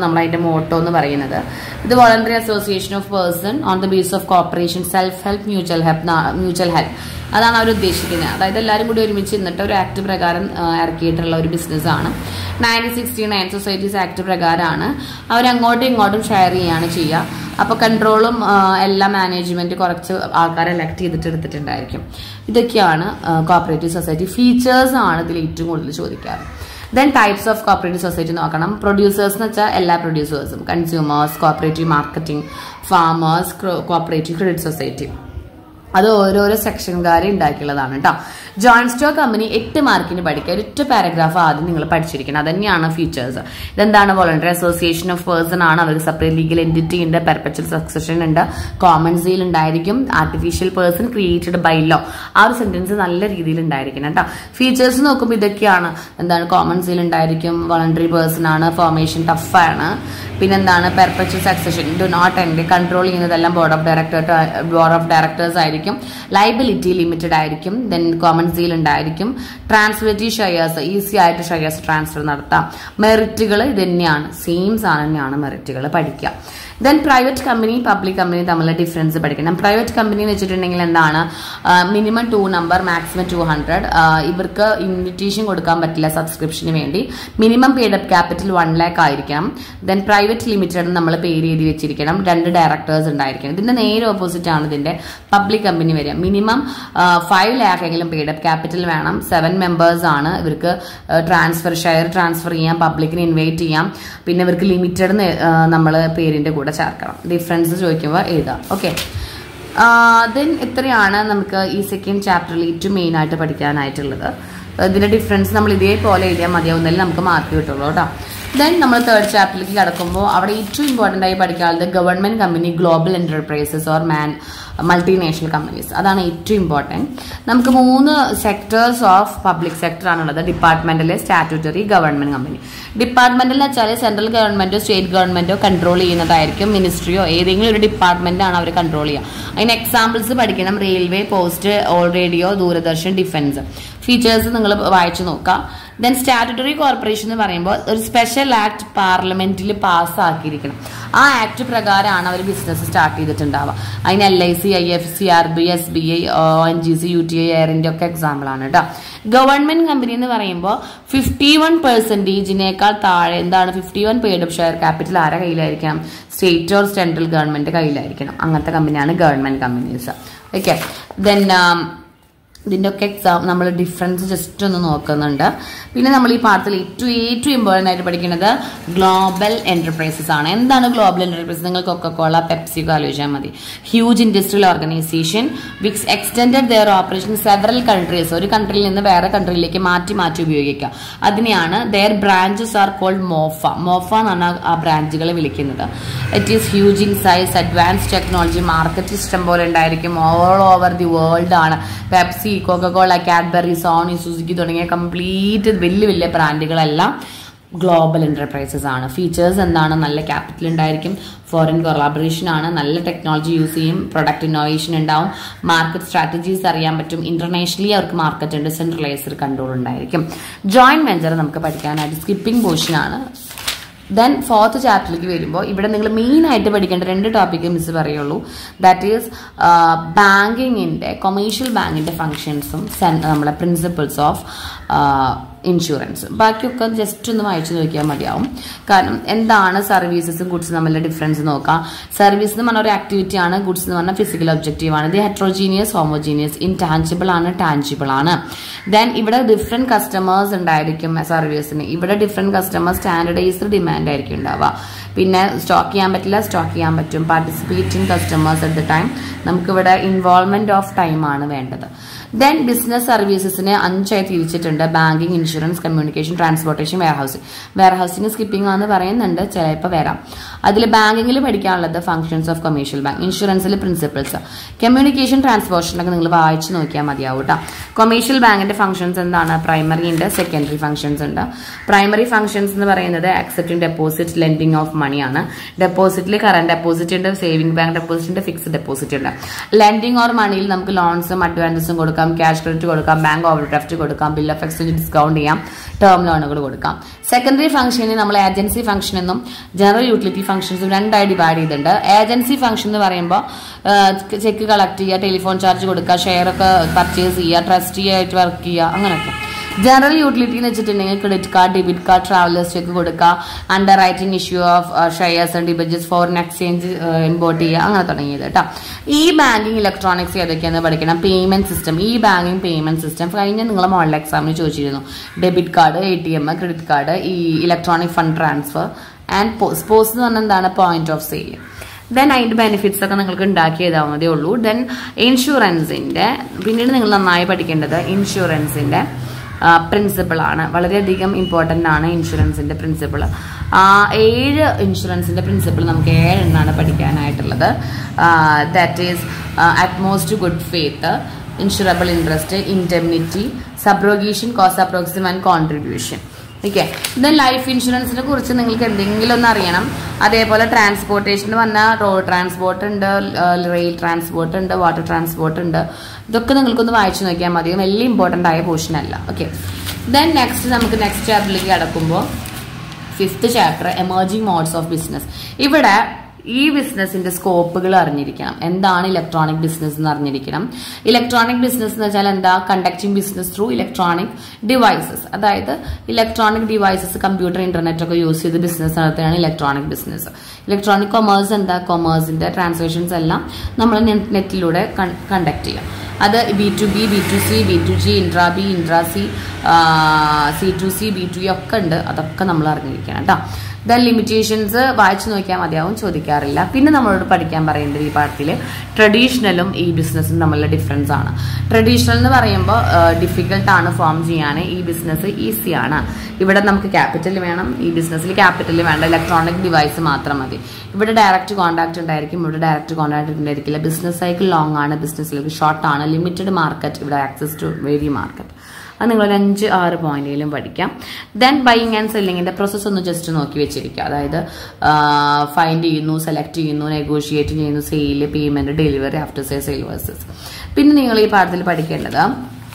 നമ്മൾ അതിന്റെ മോട്ടോ എന്ന് പറയുന്നത് ഇത് voluntary association of person on the base of cooperation self help mutual help mutual help അതാണ് അവർ ഉദ്ദേശിക്കുന്നത് അതായത് എല്ലാവരും കൂടി ഒരുമിച്ച് നിന്നിട്ട് ഒരു ആക്ട് പ്രകാരം ആ, ഇറക്കിയിട്ടുള്ള ഒരു ബിസിനസ്സാണ് nineteen sixty nine societies act പ്രകാരമാണ് അവർ അങ്ങോട്ടും ഇങ്ങോട്ടും ഷെയർ ചെയ്യുകയാണ് ചെയ്യുക അപ്പോൾ കൺട്രോളും എല്ലാ മാനേജ്മെന്റ് കുറച്ച് ആൾക്കാരെ എലക്ട് ചെയ്തിട്ട് എടുത്തിട്ടുണ്ടായിരിക്കും ഇതൊക്കെയാണ് കോപ്പറേറ്റീവ് സൊസൈറ്റി ഫീച്ചേഴ്സ് ആണ് ഇതിൽ ഏറ്റവും കൂടുതൽ ചോദിക്കാറ് then types of cooperative society നോക്കണം പ്രൊഡ്യൂസേഴ്സ് എന്ന് വെച്ചാൽ എല്ലാ പ്രൊഡ്യൂസേഴ്സും consumers cooperative marketing farmers cooperative credit society അത് ഓരോരോ സെക്ഷൻകാരെ ഉണ്ടാക്കിയുള്ളതാണ് കേട്ടോ ജോയിന്റ് സ്റ്റോക്ക് കമ്പനി എട്ട് മാർക്കിന് പഠിക്കുക ഒറ്റ പാരഗ്രാഫ് ആദ്യം നിങ്ങൾ പഠിച്ചിരിക്കണം അത് തന്നെയാണ് ഫീച്ചേഴ്സ് ഇതെന്താണ് വോളണ്ടറി അസോസിയേഷൻ ഓഫ് പേഴ്സൺ ആണ് അവർക്ക് സെപ്പറേറ്റ് ലീഗൽ എൻറ്റിറ്റി ഉണ്ട് പെർപ്പച്വൽ സക്സഷൻ ഉണ്ട് കോമൺ സീൽ ഉണ്ടായിരിക്കും artificial person created by law ആ ഒരു സെന്റൻസ് നല്ല രീതിയിൽ ഉണ്ടായിരിക്കണം കേട്ടോ ഫീച്ചേഴ്സ് നോക്കുമ്പോൾ ഇതൊക്കെയാണ് എന്താണ് കോമൺ സീൽ ഉണ്ടായിരിക്കും വോളണ്ടറി പേഴ്സൺ ആണ് ഫോർമേഷൻ ടഫാണ് പിന്നെന്താണ് perpetual succession do not end control ചെയ്യുന്നതെല്ലാം board of director board of directors ആയിരിക്കും ലൈബിലിറ്റി ലിമിറ്റഡ് ആയിരിക്കും ദെൻ കോമൺ സീൽ ഉണ്ടായിരിക്കും ട്രാൻസ്ഫിലിറ്റി ഷെയർസ് ഈസി ആയിട്ട് ഷെയർസ് ട്രാൻസ്ഫർ നടത്താം മെറിറ്റുകൾ ഇത് തന്നെയാണ് സെയിം സാധനം തന്നെയാണ് മെറിറ്റുകൾ പഠിക്കുക then private company public company തമ്മിലുള്ള ഡിഫറൻസ് പഠിക്കണം പ്രൈവറ്റ് കമ്പനി എന്ന് വെച്ചിട്ടുണ്ടെങ്കിൽ എന്താണ് minimum two number maximum two hundred ഇവർക്ക് ഇൻവിറ്റേഷൻ കൊടുക്കാൻ പറ്റില്ല സബ്സ്ക്രിപ്ഷന് വേണ്ടി minimum paid up capital one lakh ആയിരിക്കണം ദെൻ പ്രൈവറ്റ് ലിമിറ്റഡ് നമ്മൾ പേര് എഴുതി വെച്ചിരിക്കണം രണ്ട് ഡയറക്ടേഴ്സ് ഉണ്ടായിരിക്കണം ഇതിന്റെ നേരെ ഓപ്പോസിറ്റ് ആണ് ഇതിന്റെ പബ്ലിക് കമ്പനി വരിക മിനിമം ഫൈവ് ലാക്ക് എങ്കിലും പെയ്ഡ് അപ്പ് ക്യാപിറ്റൽ വേണം സെവൻ മെമ്പേഴ്സ് ആണ് ഇവർക്ക് ട്രാൻസ്ഫർ ഷെയർ ട്രാൻസ്ഫർ ചെയ്യാം പബ്ലിക്കിന് ഇൻവൈറ്റ് ചെയ്യാം പിന്നെ ഇവർക്ക് ലിമിറ്റഡ് നമ്മൾ പേരിന്റെ കൂടെ ചേർക്കണം ഡിഫറൻസ് ചോദിക്കുമ്പോൾ എഴുതാം ഓക്കെ ദെൻ ഇത്രയാണ് നമുക്ക് ഈ സെക്കൻഡ് ചാപ്റ്ററിൽ ഏറ്റവും മെയിൻ ആയിട്ട് പഠിക്കാനായിട്ടുള്ളത് ഇതിന്റെ ഡിഫറൻസ് നമ്മൾ ഇതേപോലെ എഴുതിയാൽ മതിയാവുന്നതിൽ നമുക്ക് മാർക്ക് കിട്ടുള്ളൂ കേട്ടോ ദെൻ നമ്മൾ തേർഡ് ചാപ്റ്ററിലേക്ക് കടക്കുമ്പോൾ അവിടെ ഏറ്റവും ഇമ്പോർട്ടൻ്റ് ആയി പഠിക്കാനുള്ളത് government company global enterprises or man multinational companies അതാണ് ഏറ്റവും ഇമ്പോർട്ടൻറ്റ് നമുക്ക് മൂന്ന് സെക്ടേഴ്സ് ഓഫ് പബ്ലിക് സെക്ടർ ആണുള്ളത് departmental statutory government company departmental എന്ന് വെച്ചാൽ സെൻട്രൽ ഗവൺമെന്റോ സ്റ്റേറ്റ് ഗവൺമെന്റോ കൺട്രോൾ ചെയ്യുന്നതായിരിക്കും മിനിസ്ട്രിയോ ഏതെങ്കിലും ഒരു ഡിപ്പാർട്ട്മെന്റ് ആണ് അവർ കൺട്രോൾ ചെയ്യുക അതിന് എക്സാമ്പിൾസ് പഠിക്കണം railway post all radio Doordarshan defence features നിങ്ങൾ വായിച്ചു നോക്കാം ദെൻ സ്റ്റാറ്റുട്ടറി കോർപ്പറേഷൻ എന്ന് പറയുമ്പോൾ ഒരു സ്പെഷ്യൽ ആക്ട് പാർലമെന്റിൽ പാസ്സാക്കിയിരിക്കണം ആ ആക്ട് പ്രകാരമാണ് അവർ ബിസിനസ് സ്റ്റാർട്ട് ചെയ്തിട്ടുണ്ടാവുക അതിന് L I C I F C R B S B I O N G C U T I air India ഒക്കെ എക്സാമ്പിളാണ് കേട്ടോ ഗവൺമെന്റ് കമ്പനി എന്ന് പറയുമ്പോൾ ഫിഫ്റ്റി വൺ പെർസെൻറ്റേജിനേക്കാൾ താഴെ എന്താണ് fifty one paid up share capital ആരെ കയ്യിലായിരിക്കണം സ്റ്റേറ്റ് ഓർ സെൻട്രൽ ഗവൺമെന്റ് കയ്യിലായിരിക്കണം അങ്ങനത്തെ കമ്പനിയാണ് ഗവൺമെന്റ് കമ്പനീസ് ഓക്കെ ദെൻ ഇതിൻ്റെ ഒക്കെ എക്സാം നമ്മൾ ഡിഫറൻസ് ജസ്റ്റ് ഒന്ന് നോക്കുന്നുണ്ട് പിന്നെ നമ്മൾ ഈ പാഠത്തിൽ ഏറ്റവും ഏറ്റവും ഇമ്പോർട്ടൻ്റ് ആയിട്ട് പഠിക്കുന്നത് ഗ്ലോബൽ എന്റർപ്രൈസസ് ആണ് എന്താണ് ഗ്ലോബൽ എന്റർപ്രൈസസ് നിങ്ങൾ കൊക്കക്കോള പെപ്സിക്കോ ആലോചിച്ചാൽ മതി huge industrial organisation which extended their operation several countries ഒരു കൺട്രിയിൽ നിന്ന് വേറെ കൺട്രിയിലേക്ക് മാറ്റി മാറ്റി ഉപയോഗിക്കുക അതിനെയാണ് ദെയർ ബ്രാഞ്ചസ് ആർ കോൾഡ് മോഫ മോഫ എന്നാണ് ആ ബ്രാഞ്ചുകളെ വിളിക്കുന്നത് it is huge in size advance technology market ഇഷ്ടം പോലെ ഉണ്ടായിരിക്കും ഓൾ ഓവർ ദി വേൾഡ് ആണ് Pepsi Coca Cola Cadbury Sony Suzuki തുടങ്ങിയ കംപ്ലീറ്റ് വലിയ വലിയ ബ്രാൻഡുകളെല്ലാം ഗ്ലോബൽ എന്റർപ്രൈസസ് ആണ് ഫീച്ചേഴ്സ് എന്താണ് നല്ല ക്യാപിറ്റൽ ഉണ്ടായിരിക്കും ഫോറിൻ കൊളാബറേഷൻ ആണ് നല്ല ടെക്നോളജി യൂസ് ചെയ്യും പ്രൊഡക്റ്റ് ഇന്നോവേഷൻ ഉണ്ടാവും മാർക്കറ്റ് സ്ട്രാറ്റജീസ് അറിയാൻ പറ്റും ഇന്റർനാഷണലി അവർക്ക് മാർക്കറ്റ് ഉണ്ട് സെൻട്രലൈസ്ഡ് കൺട്രോൾ ഉണ്ടായിരിക്കും ജോയിന്റ് വെഞ്ചർ നമുക്ക് പഠിക്കാനായിട്ട് സ്കിപ്പിംഗ് പോർഷൻ ആണ് ദെൻ ഫോർത്ത് ചാപ്റ്ററിലേക്ക് വരുമ്പോൾ ഇവിടെ നിങ്ങൾ മെയിൻ ആയിട്ട് പഠിക്കേണ്ട രണ്ട് ടോപ്പിക്ക് മിസ് പറയുള്ളൂ ദാറ്റ് ഈസ് ബാങ്കിങ്ങിൻ്റെ കൊമേഴ്ഷ്യൽ ബാങ്കിൻ്റെ ഫങ്ഷൻസും നമ്മളെ പ്രിൻസിപ്പിൾസ് ഓഫ് ഇൻഷുറൻസ് ബാക്കിയൊക്കെ ജസ്റ്റ് ഒന്ന് വായിച്ചു നോക്കിയാൽ മതിയാവും കാരണം എന്താണ് സർവീസസും ഗുഡ്സും തമ്മിലുള്ള ഡിഫറൻസ് നോക്കാം സർവീസ് എന്ന് പറഞ്ഞ ഒരു ആക്ടിവിറ്റി ആണ് ഗുഡ്സ് എന്ന് പറഞ്ഞാൽ ഫിസിക്കൽ ഒബ്ജക്റ്റീവ് ആണ് ഇത് ഹെട്രോജീനിയസ് ഹോമോജീനിയസ് ഇൻടാഞ്ചിബിൾ ആണ് ടാഞ്ചിബിൾ ആണ് ദെൻ ഇവിടെ ഡിഫറെന്റ് കസ്റ്റമേഴ്സ് ഉണ്ടായിരിക്കും സർവീസിന് ഇവിടെ ഡിഫറെന്റ് കസ്റ്റമേഴ്സ് സ്റ്റാൻഡർഡൈസ്ഡ് ഡിമാൻഡ് ആയിരിക്കും ഉണ്ടാവുക പിന്നെ സ്റ്റോക്ക് ചെയ്യാൻ പറ്റില്ല സ്റ്റോക്ക് ചെയ്യാൻ പറ്റും participating customers at the time നമുക്കിവിടെ ഇൻവോൾവ്മെന്റ് ഓഫ് ടൈം ആണ് വേണ്ടത് ദെൻ ബിസിനസ് സർവീസസിനെ അഞ്ചായി തിരിച്ചിട്ടുണ്ട് banking insurance communication transportation warehousing warehousing skipping ആണെന്ന് പറയുന്നുണ്ട് ചിലപ്പോൾ വരാം അതിൽ ബാങ്കിങ്ങിൽ പഠിക്കാനുള്ളത് ഫംഗ്ഷൻസ് ഓഫ് കൊമേഴ്ഷ്യൽ ബാങ്ക് ഇൻഷുറൻസിൽ പ്രിൻസിപ്പിൾസ് കമ്മ്യൂണിക്കേഷൻ ട്രാൻസ്പോർട്ടേഷനൊക്കെ നിങ്ങൾ വായിച്ചു നോക്കിയാൽ മതിയാവും കേട്ടോ കൊമേഴ്ഷ്യൽ ബാങ്കിന്റെ ഫംഗ്ഷൻസ് എന്താണ് പ്രൈമറി ഉണ്ട് സെക്കൻഡറി ഫംഗ്ഷൻസ് ഉണ്ട് പ്രൈമറി ഫംഗ്ഷൻസ് എന്ന് പറയുന്നത് അക്സെപ്റ്റിംഗ് ഡെപ്പോസിറ്റ് ലെൻഡിങ് ഓഫ് മണിയാണ് ഡെപ്പോസിറ്റിൽ കറന്റ് ഡെപ്പോസിറ്റ് ഉണ്ട് സേവിംഗ് ബാങ്ക് ഡെപ്പോസിറ്റ് ഉണ്ട് ഫിക്സ്ഡ് ഡെപ്പോസിറ്റ് ഉണ്ട് ലെൻഡിങ് ഓർ മണിയിൽ നമുക്ക് ലോൺസും അഡ്വാൻസും കൊടുക്കാം കൊടുക്കാം ക്യാഷ് ക്രെഡിറ്റ് കൊടുക്കാം ബാങ്ക് ഓവർ ഡ്രാഫ്റ്റ് കൊടുക്കാം ബിൽ ഓഫ് എക്സ്ചേഞ്ച് ഡിസ്കൗണ്ട് ചെയ്യാം ടേം ലോണുകൾ കൊടുക്കാം സെക്കൻഡറി ഫംഗ്ഷനെ നമ്മൾ ഏജൻസി ഫംഗ്ഷൻ എന്നും ജനറൽ യൂട്ടിലിറ്റി ഫംഗ്ഷൻസും രണ്ടായി ഡിവൈഡ് ചെയ്തിട്ടുണ്ട് ഏജൻസി ഫംഗ്ഷൻ എന്ന് പറയുമ്പോൾ ചെക്ക് കളക്ട് ചെയ്യുക ടെലിഫോൺ ചാർജ് കൊടുക്കുക ഷെയർ ഒക്കെ പർച്ചേസ് ചെയ്യുക ട്രസ്റ്റി ആയിട്ട് വർക്ക് ചെയ്യുക അങ്ങനെയൊക്കെ ജനറൽ യൂട്ടിലിറ്റി എന്ന് വെച്ചിട്ടുണ്ടെങ്കിൽ credit card debit card travellers cheque കൊടുക്കുക underwriting issue of shares and debentures foreign exchange import ചെയ്യുക അങ്ങനെ തുടങ്ങിയത് കേട്ടോ ഈ ബാങ്കിങ് ഇലക്ട്രോണിക്സ് ഏതൊക്കെയാണെന്ന് പഠിക്കണം പേയ്മെന്റ് സിസ്റ്റം ഈ ബാങ്കിങ് പേയ്മെന്റ് സിസ്റ്റം കഴിഞ്ഞ നിങ്ങൾ മോഡൽ എക്സാമിന് ചോദിച്ചിരുന്നു debit card A T M credit card ഈ electronic fund transfer and post post എന്ന് പറഞ്ഞാൽ എന്താണ് പോയിന്റ് ഓഫ് സെയിൽ ദെൻ അതിന്റെ ബെനിഫിറ്റ്സ് ഒക്കെ നിങ്ങൾക്ക് ഉണ്ടാക്കി എഴുതാവുന്നതേ ഉള്ളൂ ദെൻ ഇൻഷുറൻസിന്റെ പിന്നീട് നിങ്ങൾ നന്നായി പഠിക്കേണ്ടത് ഇൻഷുറൻസിന്റെ പ്രിൻസിപ്പിൾ ആണ് വളരെയധികം ഇമ്പോർട്ടൻ്റ് ആണ് ഇൻഷുറൻസിന്റെ പ്രിൻസിപ്പിൾ ഏഴ് ഇൻഷുറൻസിന്റെ പ്രിൻസിപ്പിൾ നമുക്ക് ഏഴെണ്ണാണ് പഠിക്കാനായിട്ടുള്ളത് that is utmost good faith insurable interest indemnity subrogation കോസ്റ്റ് അപ്രോക്സിം and contribution okay then life ഇൻഷുറൻസിനെ കുറിച്ച് നിങ്ങൾക്ക് എന്തെങ്കിലും ഒന്ന് അറിയണം അതേപോലെ ട്രാൻസ്പോർട്ടേഷൻ പറഞ്ഞാൽ റോഡ് ട്രാൻസ്പോർട്ട് ഉണ്ട് റെയിൽ ട്രാൻസ്പോർട്ട് ഉണ്ട് വാട്ടർ ട്രാൻസ്പോർട്ട് ഉണ്ട് ഇതൊക്കെ നിങ്ങൾക്കൊന്ന് വായിച്ചു നോക്കിയാൽ മതി വലിയ ഇമ്പോർട്ടൻ്റ് ആയ പോർഷൻ അല്ല ഓക്കെ ദെൻ നെക്സ്റ്റ് നമുക്ക് നെക്സ്റ്റ് ചാപ്റ്ററിലേക്ക് കടക്കുമ്പോൾ fifth chapter emerging modes of business ഇവിടെ ഈ ബിസിനസിന്റെ സ്കോപ്പുകൾ അറിഞ്ഞിരിക്കണം എന്താണ് ഇലക്ട്രോണിക് ബിസിനസ് എന്ന് അറിഞ്ഞിരിക്കണം ഇലക്ട്രോണിക് ബിസിനസ് എന്ന് വെച്ചാൽ എന്താ conducting business through electronic devices അതായത് ഇലക്ട്രോണിക് ഡിവൈസസ് കമ്പ്യൂട്ടർ ഇന്റർനെറ്റ് ഒക്കെ യൂസ് ചെയ്ത് ബിസിനസ് നടത്തുകയാണ് ഇലക്ട്രോണിക് ബിസിനസ് ഇലക്ട്രോണിക് കൊമേഴ്സ് എന്താ കൊമേഴ്സിന്റെ ട്രാൻസാക്ഷൻസ് എല്ലാം നമ്മൾ നെറ്റിലൂടെ കണ്ടക്ട് ചെയ്യാം അത് B to B B to C B to G intra B intra C C to C B to ഒക്കെ ഉണ്ട് അതൊക്കെ നമ്മൾ അറിഞ്ഞിരിക്കണം കേട്ടോ ദെൻ ലിമിറ്റേഷൻസ് വായിച്ചു നോക്കിയാൽ മതിയാവും ചോദിക്കാറില്ല പിന്നെ നമ്മളോട് പഠിക്കാൻ പറയേണ്ടത് ഈ പാഠത്തിൽ ട്രഡീഷണലും ഈ ബിസിനസ്സും തമ്മിലുള്ള ഡിഫറൻസ് ആണ് ട്രഡീഷണൽ എന്ന് പറയുമ്പോൾ ഡിഫിക്കൽട്ട് ആണ് ഫോം ചെയ്യാൻ ഈ ബിസിനസ് ഈസിയാണ് ഇവിടെ നമുക്ക് ക്യാപിറ്റൽ വേണം ഈ ബിസിനസ്സിൽ ക്യാപിറ്റൽ വേണ്ട ഇലക്ട്രോണിക് ഡിവൈസ് മാത്രം മതി ഇവിടെ ഡയറക്റ്റ് കോൺടാക്ട് ഉണ്ടായിരിക്കും ഇവിടെ ഡയറക്റ്റ് കോൺടാക്ട് ഉണ്ടായിരിക്കില്ല ബിസിനസ് സൈക്കിൾ ലോങ് ആണ് ബിസിനസ്സിലേക്ക് ഷോർട്ട് ആണ് ലിമിറ്റഡ് മാർക്കറ്റ് ഇവിടെ ആക്സസ് ടു വെരി മാർക്കറ്റ് അത് നിങ്ങൾ ഒരു അഞ്ച് ആറ് പോയിന്റിലും പഠിക്കാം ദെൻ ബൈയിങ് ആൻഡ് സെല്ലിങ്ങിന്റെ പ്രോസസ്സ് ഒന്ന് ജസ്റ്റ് നോക്കി വെച്ചിരിക്കുക അതായത് ഫൈൻഡ് ചെയ്യുന്നു സെലക്ട് ചെയ്യുന്നു നെഗോഷിയേറ്റ് ചെയ്യുന്നു sale payment delivery after sale sale versus പിന്നെ നിങ്ങൾ ഈ പാഠത്തിൽ പഠിക്കേണ്ടത്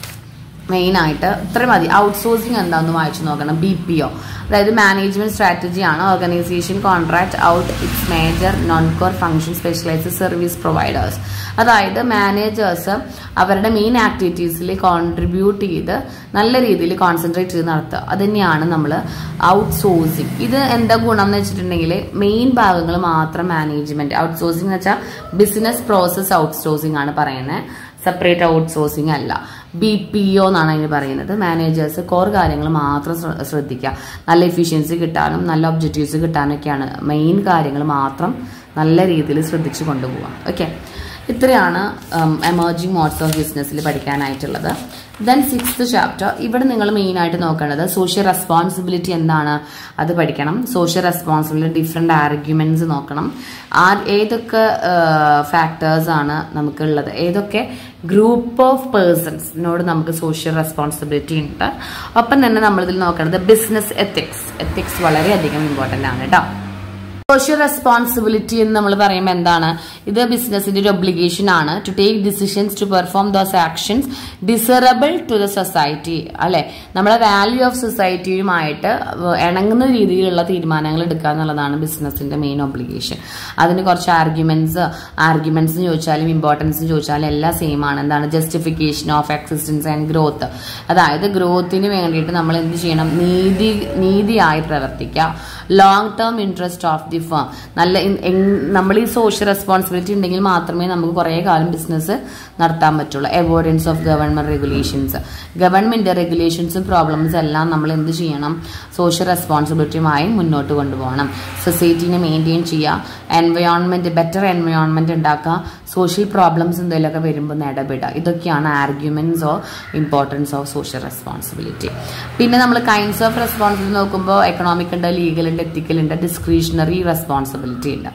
മെയിനായിട്ട് ഇത്രയും മതി ഔട്ട്സോഴ്സിങ് എന്താണെന്ന് വായിച്ചു നോക്കണം ബി പി ഒ അതായത് മാനേജ്മെന്റ് സ്ട്രാറ്റജി ആണ് organisation contract out its major non core function specialised service providers അതായത് മാനേജേഴ്സ് അവരുടെ മെയിൻ ആക്ടിവിറ്റീസിൽ കോൺട്രിബ്യൂട്ട് ചെയ്ത് നല്ല രീതിയിൽ കോൺസെൻട്രേറ്റ് ചെയ്ത് നടത്തുക അത് തന്നെയാണ് നമ്മൾ ഔട്ട്സോഴ്സിങ് ഇത് എന്താ ഗുണം എന്ന് വെച്ചിട്ടുണ്ടെങ്കിൽ മെയിൻ ഭാഗങ്ങൾ മാത്രം മാനേജ്മെന്റ് ഔട്ട്സോഴ്സിംഗ് എന്ന് വെച്ചാൽ ബിസിനസ് പ്രോസസ് ഔട്ട്സോഴ്സിംഗ് ആണ് പറയുന്നത് സെപ്പറേറ്റ് ഔട്ട്സോഴ്സിംഗ് അല്ല ബി പി ഒ എന്നാണ് അതിന് പറയുന്നത് മാനേജേഴ്സ് കോർ കാര്യങ്ങൾ മാത്രം ശ്രദ്ധിക്കുക നല്ല എഫിഷ്യൻസി കിട്ടാനും നല്ല ഒബ്ജക്റ്റീവ്സ് കിട്ടാനൊക്കെയാണ് മെയിൻ കാര്യങ്ങൾ മാത്രം നല്ല രീതിയിൽ ശ്രദ്ധിച്ചു കൊണ്ടുപോകാം ഓക്കെ ഇത്രയാണ് എമർജിംഗ് മോഡ്സ് ഓഫ് ബിസിനസ്സിൽ പഠിക്കാനായിട്ടുള്ളത് ദെൻ സിക്സ്ത് ചാപ്റ്റർ ഇവിടെ നിങ്ങൾ മെയിൻ ആയിട്ട് നോക്കേണ്ടത് സോഷ്യൽ റെസ്പോൺസിബിലിറ്റി എന്താണ് അത് പഠിക്കണം സോഷ്യൽ റെസ്പോൺസിബിലിറ്റി ഡിഫറെന്റ് ആർഗ്യുമെന്റ്സ് നോക്കണം ആ ഏതൊക്കെ ഫാക്ടേഴ്സ് ആണ് നമുക്കുള്ളത് ഏതൊക്കെ ഗ്രൂപ്പ് ഓഫ് പേഴ്സൺസിനോട് നമുക്ക് സോഷ്യൽ റെസ്പോൺസിബിലിറ്റി ഉണ്ട് ഒപ്പം തന്നെ നമ്മളിതിൽ നോക്കേണ്ടത് ബിസിനസ് എത്തിക്സ് എത്തിക്സ് വളരെയധികം ഇമ്പോർട്ടന്റ് ആണ് കേട്ടോ സോഷ്യൽ റെസ്പോൺസിബിലിറ്റി എന്ന് നമ്മൾ പറയുമ്പോൾ എന്താണ് ഇത് ബിസിനസിന്റെ ഒരു ഒബ്ലിഗേഷൻ ആണ് to take decisions to perform those actions desirable to the society അല്ലെ നമ്മുടെ വാല്യൂ ഓഫ് സൊസൈറ്റിയുമായിട്ട് ഇണങ്ങുന്ന രീതിയിലുള്ള തീരുമാനങ്ങൾ എടുക്കുക എന്നുള്ളതാണ് ബിസിനസിന്റെ മെയിൻ ഒബ്ലിഗേഷൻ അതിന് കുറച്ച് ആർഗ്യുമെന്റ്സ് ആർഗ്യുമെന്റ്സ് ചോദിച്ചാലും ഇമ്പോർട്ടൻസ് ചോദിച്ചാലും എല്ലാം സെയിം ആണ് എന്താണ് justification of existence and growth അതായത് ഗ്രോത്തിന് വേണ്ടിയിട്ട് നമ്മൾ എന്ത് ചെയ്യണം നീതി നീതിയായി പ്രവർത്തിക്കുക long term interest of the firm നല്ല നമ്മൾ ഈ സോഷ്യൽ റെസ്പോൺസിബിലിറ്റി ഉണ്ടെങ്കിൽ മാത്രമേ നമുക്ക് കുറേ കാലം ബിസിനസ് നടത്താൻ പറ്റുള്ളൂ avoidance of government regulations government റെഗുലേഷൻസും പ്രോബ്ലംസ് എല്ലാം നമ്മൾ എന്ത് ചെയ്യണം സോഷ്യൽ റെസ്പോൺസിബിലിറ്റിയുമായി മുന്നോട്ട് കൊണ്ടുപോകണം സൊസൈറ്റീനെ മെയിൻറ്റെയിൻ ചെയ്യുക എൻവയോൺമെന്റ് ബെറ്റർ എൻവയോൺമെന്റ് ഉണ്ടാക്കുക സോഷ്യൽ പ്രോബ്ലംസ് എന്തെങ്കിലുമൊക്കെ വരുമ്പോൾ ഇടപെടുക ഇതൊക്കെയാണ് arguments of importance of social responsibility പിന്നെ നമ്മൾ കൈൻഡ്സ് ഓഫ് റെസ്പോൺസിബിലിറ്റി നോക്കുമ്പോൾ എക്കണോമിക് ഉണ്ട് ലീഗൽ ഉണ്ട് എത്തിക്കൽ ഉണ്ട് ഡിസ്ക്രീഷണറി റെസ്പോൺസിബിലിറ്റി ഉണ്ട്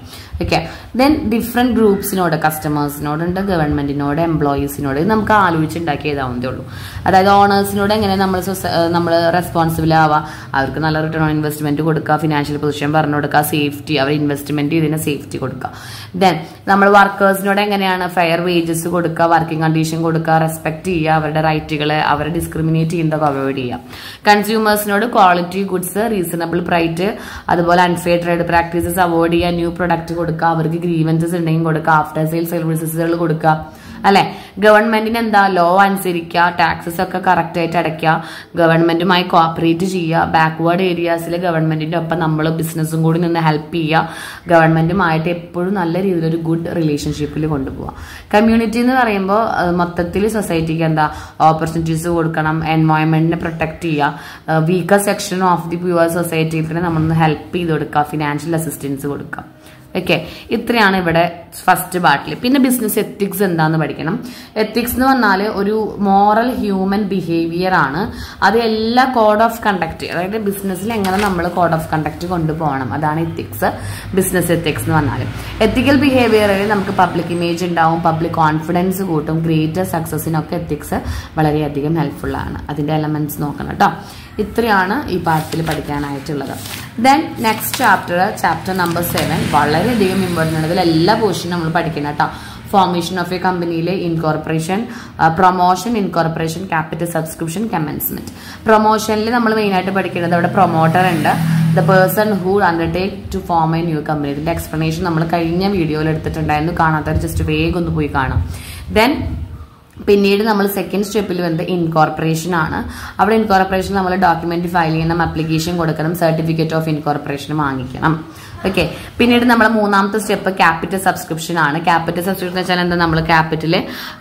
ഓക്കെ ദെൻ ഡിഫറെന്റ് ഗ്രൂപ്പ്സിനോട് കസ്റ്റമേഴ്സിനോടുണ്ട് ഗവൺമെന്റിനോട് എംപ്ലോയീസിനോട് ഇത് നമുക്ക് ആലോചിച്ചുണ്ടാക്കി എഴുതാവുന്നതേ ഉള്ളൂ അതായത് ഓണേഴ്സിനോട് എങ്ങനെ നമ്മൾ നമ്മൾ റെസ്പോൺസിബിൾ ആവുക അവർക്ക് നല്ല റിട്ടേൺ ഓൺ ഇൻവെസ്റ്റ്മെന്റ് കൊടുക്കുക ഫിനാൻഷ്യൽ പൊസിഷൻ പറഞ്ഞു കൊടുക്കുക സേഫ്റ്റി അവർ ഇൻവെസ്റ്റ്മെന്റ് ചെയ്തതിന് സേഫ്റ്റി കൊടുക്കുക ദെൻ നമ്മൾ വർക്കേഴ്സിനോട് എങ്ങനെയാണ് ഫെയർ വേജസ് കൊടുക്കുക വർക്കിംഗ് കണ്ടീഷൻ കൊടുക്കുക റെസ്പെക്ട് ചെയ്യുക അവരുടെ റൈറ്റുകളെ അവരെ ഡിസ്ക്രിമിനേറ്റ് ചെയ്യുന്നതൊക്കെ അവോയ്ഡ് ചെയ്യുക കൺസ്യൂമേഴ്സിനോട് ക്വാളിറ്റി ഗുഡ്സ് റീസണബിൾ പ്രൈറ്റ് അതുപോലെ അൺഫെയർ ട്രേഡ് പ്രാക്ടീസസ് അവോയ്ഡ് ചെയ്യുക ന്യൂ പ്രൊഡക്റ്റ് കൊടുക്കുക അവർക്ക് ഗ്രീവൻസസ് ഉണ്ടെങ്കിൽ കൊടുക്കുക ആഫ്റ്റർ സെയിൽ സർവീസസുകൾ കൊടുക്കുക അല്ലെ ഗവൺമെന്റിന് എന്താ ലോ അനുസരിക്കുക ടാക്സസ് ഒക്കെ കറക്റ്റ് ആയിട്ട് അടയ്ക്കുക ഗവൺമെന്റുമായി കോപ്പറേറ്റ് ചെയ്യുക ബാക്ക്വേർഡ് ഏരിയാസിൽ ഗവൺമെന്റിന്റെ ഒപ്പം നമ്മൾ ബിസിനസ്സും കൂടി നിന്ന് ഹെൽപ്പ് ചെയ്യുക ഗവൺമെന്റുമായിട്ട് എപ്പോഴും നല്ല രീതിയിൽ ഒരു ഗുഡ് റിലേഷൻഷിപ്പിൽ കൊണ്ടുപോകുക കമ്മ്യൂണിറ്റി എന്ന് പറയുമ്പോൾ മൊത്തത്തിൽ സൊസൈറ്റിക്ക് എന്താ ഓപ്പർച്യൂണിറ്റീസ് കൊടുക്കണം എൻവയോൺമെന്റിനെ പ്രൊട്ടക്ട് ചെയ്യുക weaker section of the poor സൊസൈറ്റിയിൽ നമ്മളൊന്ന് ഹെൽപ്പ് ചെയ്ത് കൊടുക്കുക ഫിനാൻഷ്യൽ അസിസ്റ്റൻസ് കൊടുക്കുക ഓക്കെ ഇത്രയാണ് ഇവിടെ ഫസ്റ്റ് പാർട്ടിൽ പിന്നെ ബിസിനസ് എത്തിക്സ് എന്താന്ന് പഠിക്കണം എത്തിക്സ് എന്ന് പറഞ്ഞാൽ ഒരു മോറൽ ഹ്യൂമൻ ബിഹേവിയർ ആണ് അത് എല്ലാ കോഡ് ഓഫ് കണ്ടക്ട് അതായത് ബിസിനസ്സിൽ എങ്ങനെ നമ്മൾ കോഡ് ഓഫ് കണ്ടക്ട് കൊണ്ടുപോകണം അതാണ് എത്തിക്സ് ബിസിനസ് എത്തിക്സ് എന്ന് പറഞ്ഞാൽ എത്തിക്കൽ ബിഹേവിയറിൽ നമുക്ക് പബ്ലിക് ഇമേജ് ഉണ്ടാവും പബ്ലിക് കോൺഫിഡൻസ് കൂട്ടും ഗ്രേറ്റർ സക്സസിനൊക്കെ എത്തിക്സ് വളരെയധികം ഹെൽപ്ഫുൾ ആണ് അതിന്റെ എലമെന്റ്സ് നോക്കണം കേട്ടോ ഇത്രയാണ് ഈ പാർട്ടിൽ പഠിക്കാനായിട്ടുള്ളത് then next chapter chapter number seven വളരെയധികം ഇമ്പോർട്ടൻ്റ് ആണ് ഇതിൽ എല്ലാ പോർഷനും നമ്മൾ പഠിക്കണം കേട്ടോ ഫോർമേഷൻ ഓഫ് എ കമ്പനിയിലെ incorporation promotion incorporation capital subscription commencement പ്രൊമോഷനിൽ നമ്മൾ മെയിനായിട്ട് പഠിക്കുന്നത് അവിടെ പ്രൊമോട്ടർ ഉണ്ട് the person who undertake to form a new company ഇതിന്റെ എക്സ്പ്ലനേഷൻ നമ്മൾ കഴിഞ്ഞ വീഡിയോയിൽ എടുത്തിട്ടുണ്ടായിരുന്നു കാണാത്തവർ ജസ്റ്റ് വേഗം ഒന്ന് പോയി കാണാം ദെൻ പിന്നീട് നമ്മൾ സെക്കൻഡ് സ്റ്റെപ്പിൽ വരുന്നത് ഇൻകോർപ്പറേഷൻ ആണ് അവിടെ ഇൻകോർപ്പറേഷൻ നമ്മൾ ഡോക്യുമെന്റ് ഫയൽ ചെയ്യണം അപ്ലിക്കേഷൻ കൊടുക്കണം സർട്ടിഫിക്കറ്റ് ഓഫ് ഇൻകോർപ്പറേഷൻ വാങ്ങിക്കണം ഓക്കെ പിന്നീട് നമ്മൾ മൂന്നാമത്തെ സ്റ്റെപ്പ് ക്യാപിറ്റൽ സബ്സ്ക്രിപ്ഷൻ ആണ് ക്യാപിറ്റൽ സബ്സ്ക്രിപ്ഷൻ വെച്ചാൽ എന്താ നമ്മൾ ക്യാപിറ്റൽ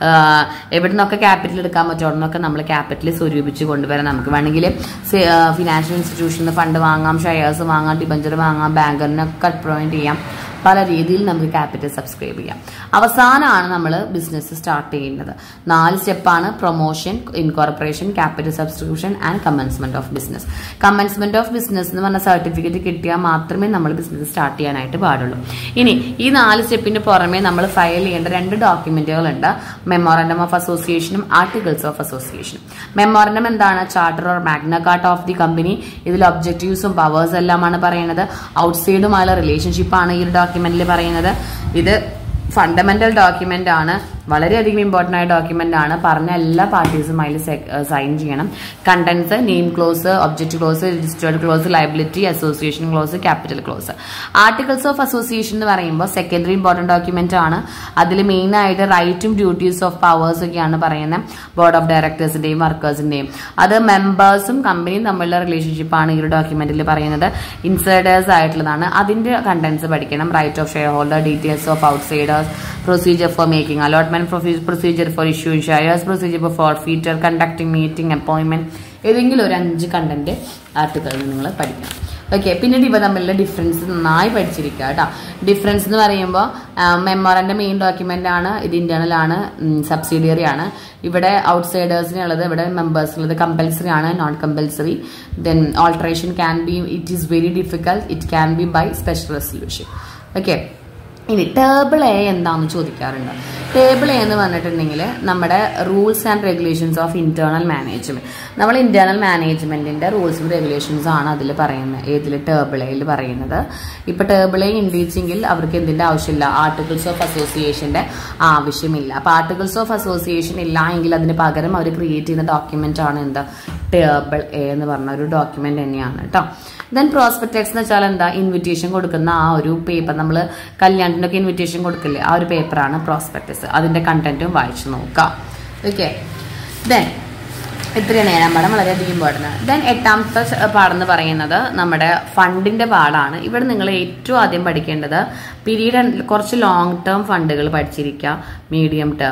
എവിടെ നിന്നൊക്കെ ക്യാപിറ്റൽ എടുക്കാൻ പറ്റുമോ അവിടെ നിന്നൊക്കെ നമ്മൾ ക്യാപിറ്റൽ സ്വരൂപിച്ച് കൊണ്ടുവരാം നമുക്ക് വേണമെങ്കിൽ ഫിനാൻഷ്യൽ ഇൻസ്റ്റിറ്റ്യൂഷനിൽ ഫണ്ട് വാങ്ങാം ഷെയർസ് വാങ്ങാം ഡിബഞ്ചർ വാങ്ങാം ബാങ്കറിനൊക്കെ അപ്രോയിന്റ് ചെയ്യാം പല രീതിയിൽ നമുക്ക് ക്യാപിറ്റൽ സബ്സ്ക്രൈബ് ചെയ്യാം അവസാനമാണ് നമ്മൾ ബിസിനസ് സ്റ്റാർട്ട് ചെയ്യുന്നത് നാല് സ്റ്റെപ്പാണ് promotion incorporation capital subscription and commencement of business commencement of business എന്ന് പറഞ്ഞ സർട്ടിഫിക്കറ്റ് കിട്ടിയാൽ മാത്രമേ നമ്മൾ ബിസിനസ് സ്റ്റാർട്ട് ചെയ്യാനായിട്ട് പാടുള്ളൂ ഇനി ഈ നാല് സ്റ്റെപ്പിന് പുറമെ നമ്മൾ ഫയൽ ചെയ്യേണ്ട രണ്ട് ഡോക്യുമെന്റുകളുണ്ട് മെമ്മോറൻഡം ഓഫ് അസോസിയേഷനും ആർട്ടിക്കിൾസ് ഓഫ് അസോസിയേഷനും മെമ്മോറൻഡം എന്താണ് charter or Magna Carta of the company ഇതിൽ ഒബ്ജക്റ്റീവ്സും പവേഴ്സ് എല്ലാമാണ് പറയുന്നത് ഔട്ട്സൈഡുമായുള്ള റിലേഷൻഷിപ്പാണ് ഈ ഒരു ഡോക്യുമെന്റിൽ പറയുന്നത് ഇത് ഫണ്ടമെന്റൽ ഡോക്യുമെന്റ് ആണ് വളരെയധികം ഇമ്പോർട്ടന്റ് ആയ ഡോക്യുമെന്റ് ആണ് പറഞ്ഞ എല്ലാ പാർട്ടീസും അതിൽ സൈൻ ചെയ്യണം contents name clause object clause registered clause liability association clause capital clause articles of association എന്ന് പറയുമ്പോൾ സെക്കൻഡറി ഇമ്പോർട്ടന്റ് ഡോക്യുമെന്റ് ആണ് അതിൽ മെയിൻ ആയിട്ട് റൈറ്റും ഡ്യൂട്ടീസ് ഓഫ് പവേഴ്സ് ഒക്കെയാണ് പറയുന്നത് ബോർഡ് ഓഫ് ഡയറക്ടേഴ്സിന്റെയും വർക്കേഴ്സിന്റെയും അത് മെമ്പേഴ്സും കമ്പനിയും തമ്മിലുള്ള റിലേഷൻഷിപ്പ് ആണ് ഈ ഒരു ഡോക്യുമെന്റിൽ പറയുന്നത് ഇൻസൈഡേഴ്സ് ആയിട്ടുള്ളതാണ് അതിന്റെ കണ്ടന്റ്സ് പഠിക്കണം right of share holder details of outsiders procedure for making allotment procedure for issuing shares procedure for feature conducting meeting appointment ഏതെങ്കിലും ഒരു അഞ്ച് കണ്ടന്റ് ആർട്ടിക്കിൾ നിങ്ങൾ പഠിക്കണം ഓക്കെ പിന്നീട് ഇവ തമ്മിലുള്ള ഡിഫറൻസ് നന്നായി പഠിച്ചിരിക്കുക കേട്ടോ ഡിഫറൻസ് എന്ന് പറയുമ്പോൾ മെമ്മോറിന്റെ മെയിൻ ഡോക്യുമെന്റ് ആണ് ഇത് ഇന്റേണൽ ആണ് സബ്സിഡിയറി ആണ് ഇവിടെ ഔട്ട്സൈഡേഴ്സിനുള്ളത് ഇവിടെ മെമ്പേഴ്സിനുള്ളത് കമ്പൽസറി ആണ് non compulsory then alteration can be it is very difficult it can be by special resolution okay ഇനി ടേബിൾ എ എന്താണെന്ന് ചോദിക്കാറുണ്ട് ടേബിൾ എ എന്ന് പറഞ്ഞിട്ടുണ്ടെങ്കിൽ നമ്മുടെ rules and regulations of internal management നമ്മൾ ഇന്റേണൽ മാനേജ്മെന്റിന്റെ റൂൾസും റെഗുലേഷൻസ് ആണ് അതിൽ പറയുന്നത് ഏതിൽ ടേബിൾ എയിൽ പറയുന്നത് ഇപ്പൊ ടേബിൾ എ ഇൻഡീച്ചെങ്കിൽ അവർക്ക് എന്തിന്റെ ആവശ്യമില്ല ആർട്ടിക്കിൾസ് ഓഫ് അസോസിയേഷന്റെ ആവശ്യമില്ല അപ്പൊ ആർട്ടിക്കിൾസ് ഓഫ് അസോസിയേഷൻ ഇല്ല എങ്കിൽ അതിന് പകരം അവർ ക്രിയേറ്റ് ചെയ്യുന്ന ഡോക്യുമെന്റ് ആണ് എന്താ ടേബിൾ എ എന്ന് പറഞ്ഞ ഒരു ഡോക്യുമെന്റ് തന്നെയാണ് കേട്ടോ ദെൻ പ്രോസ്പെക്ടക്സ് എന്ന് വെച്ചാൽ എന്താ ഇൻവിറ്റേഷൻ കൊടുക്കുന്ന ആ ഒരു പേപ്പർ നമ്മൾ കല്യാണത്തിനൊക്കെ ഇൻവിറ്റേഷൻ കൊടുക്കില്ലേ ആ ഒരു പേപ്പറാണ് പ്രോസ്പെക്ടസ് അതിന്റെ കണ്ടന്റും വായിച്ചു നോക്കാം ഓക്കെ ദെൻ ഇത്രയാണ് ഏഴാം പാഠം വളരെയധികം ഇമ്പോർട്ടൻ്റ് ദെൻ എട്ടാമത്തെ പാഠം എന്ന് പറയുന്നത് നമ്മുടെ ഫണ്ടിന്റെ പാടാണ് ഇവിടെ നിങ്ങൾ ഏറ്റവും ആദ്യം പഠിക്കേണ്ടത് പീരീഡ് കുറച്ച് ലോങ് ടേം ഫണ്ടുകൾ പഠിച്ചിരിക്കുക മീഡിയം ടേം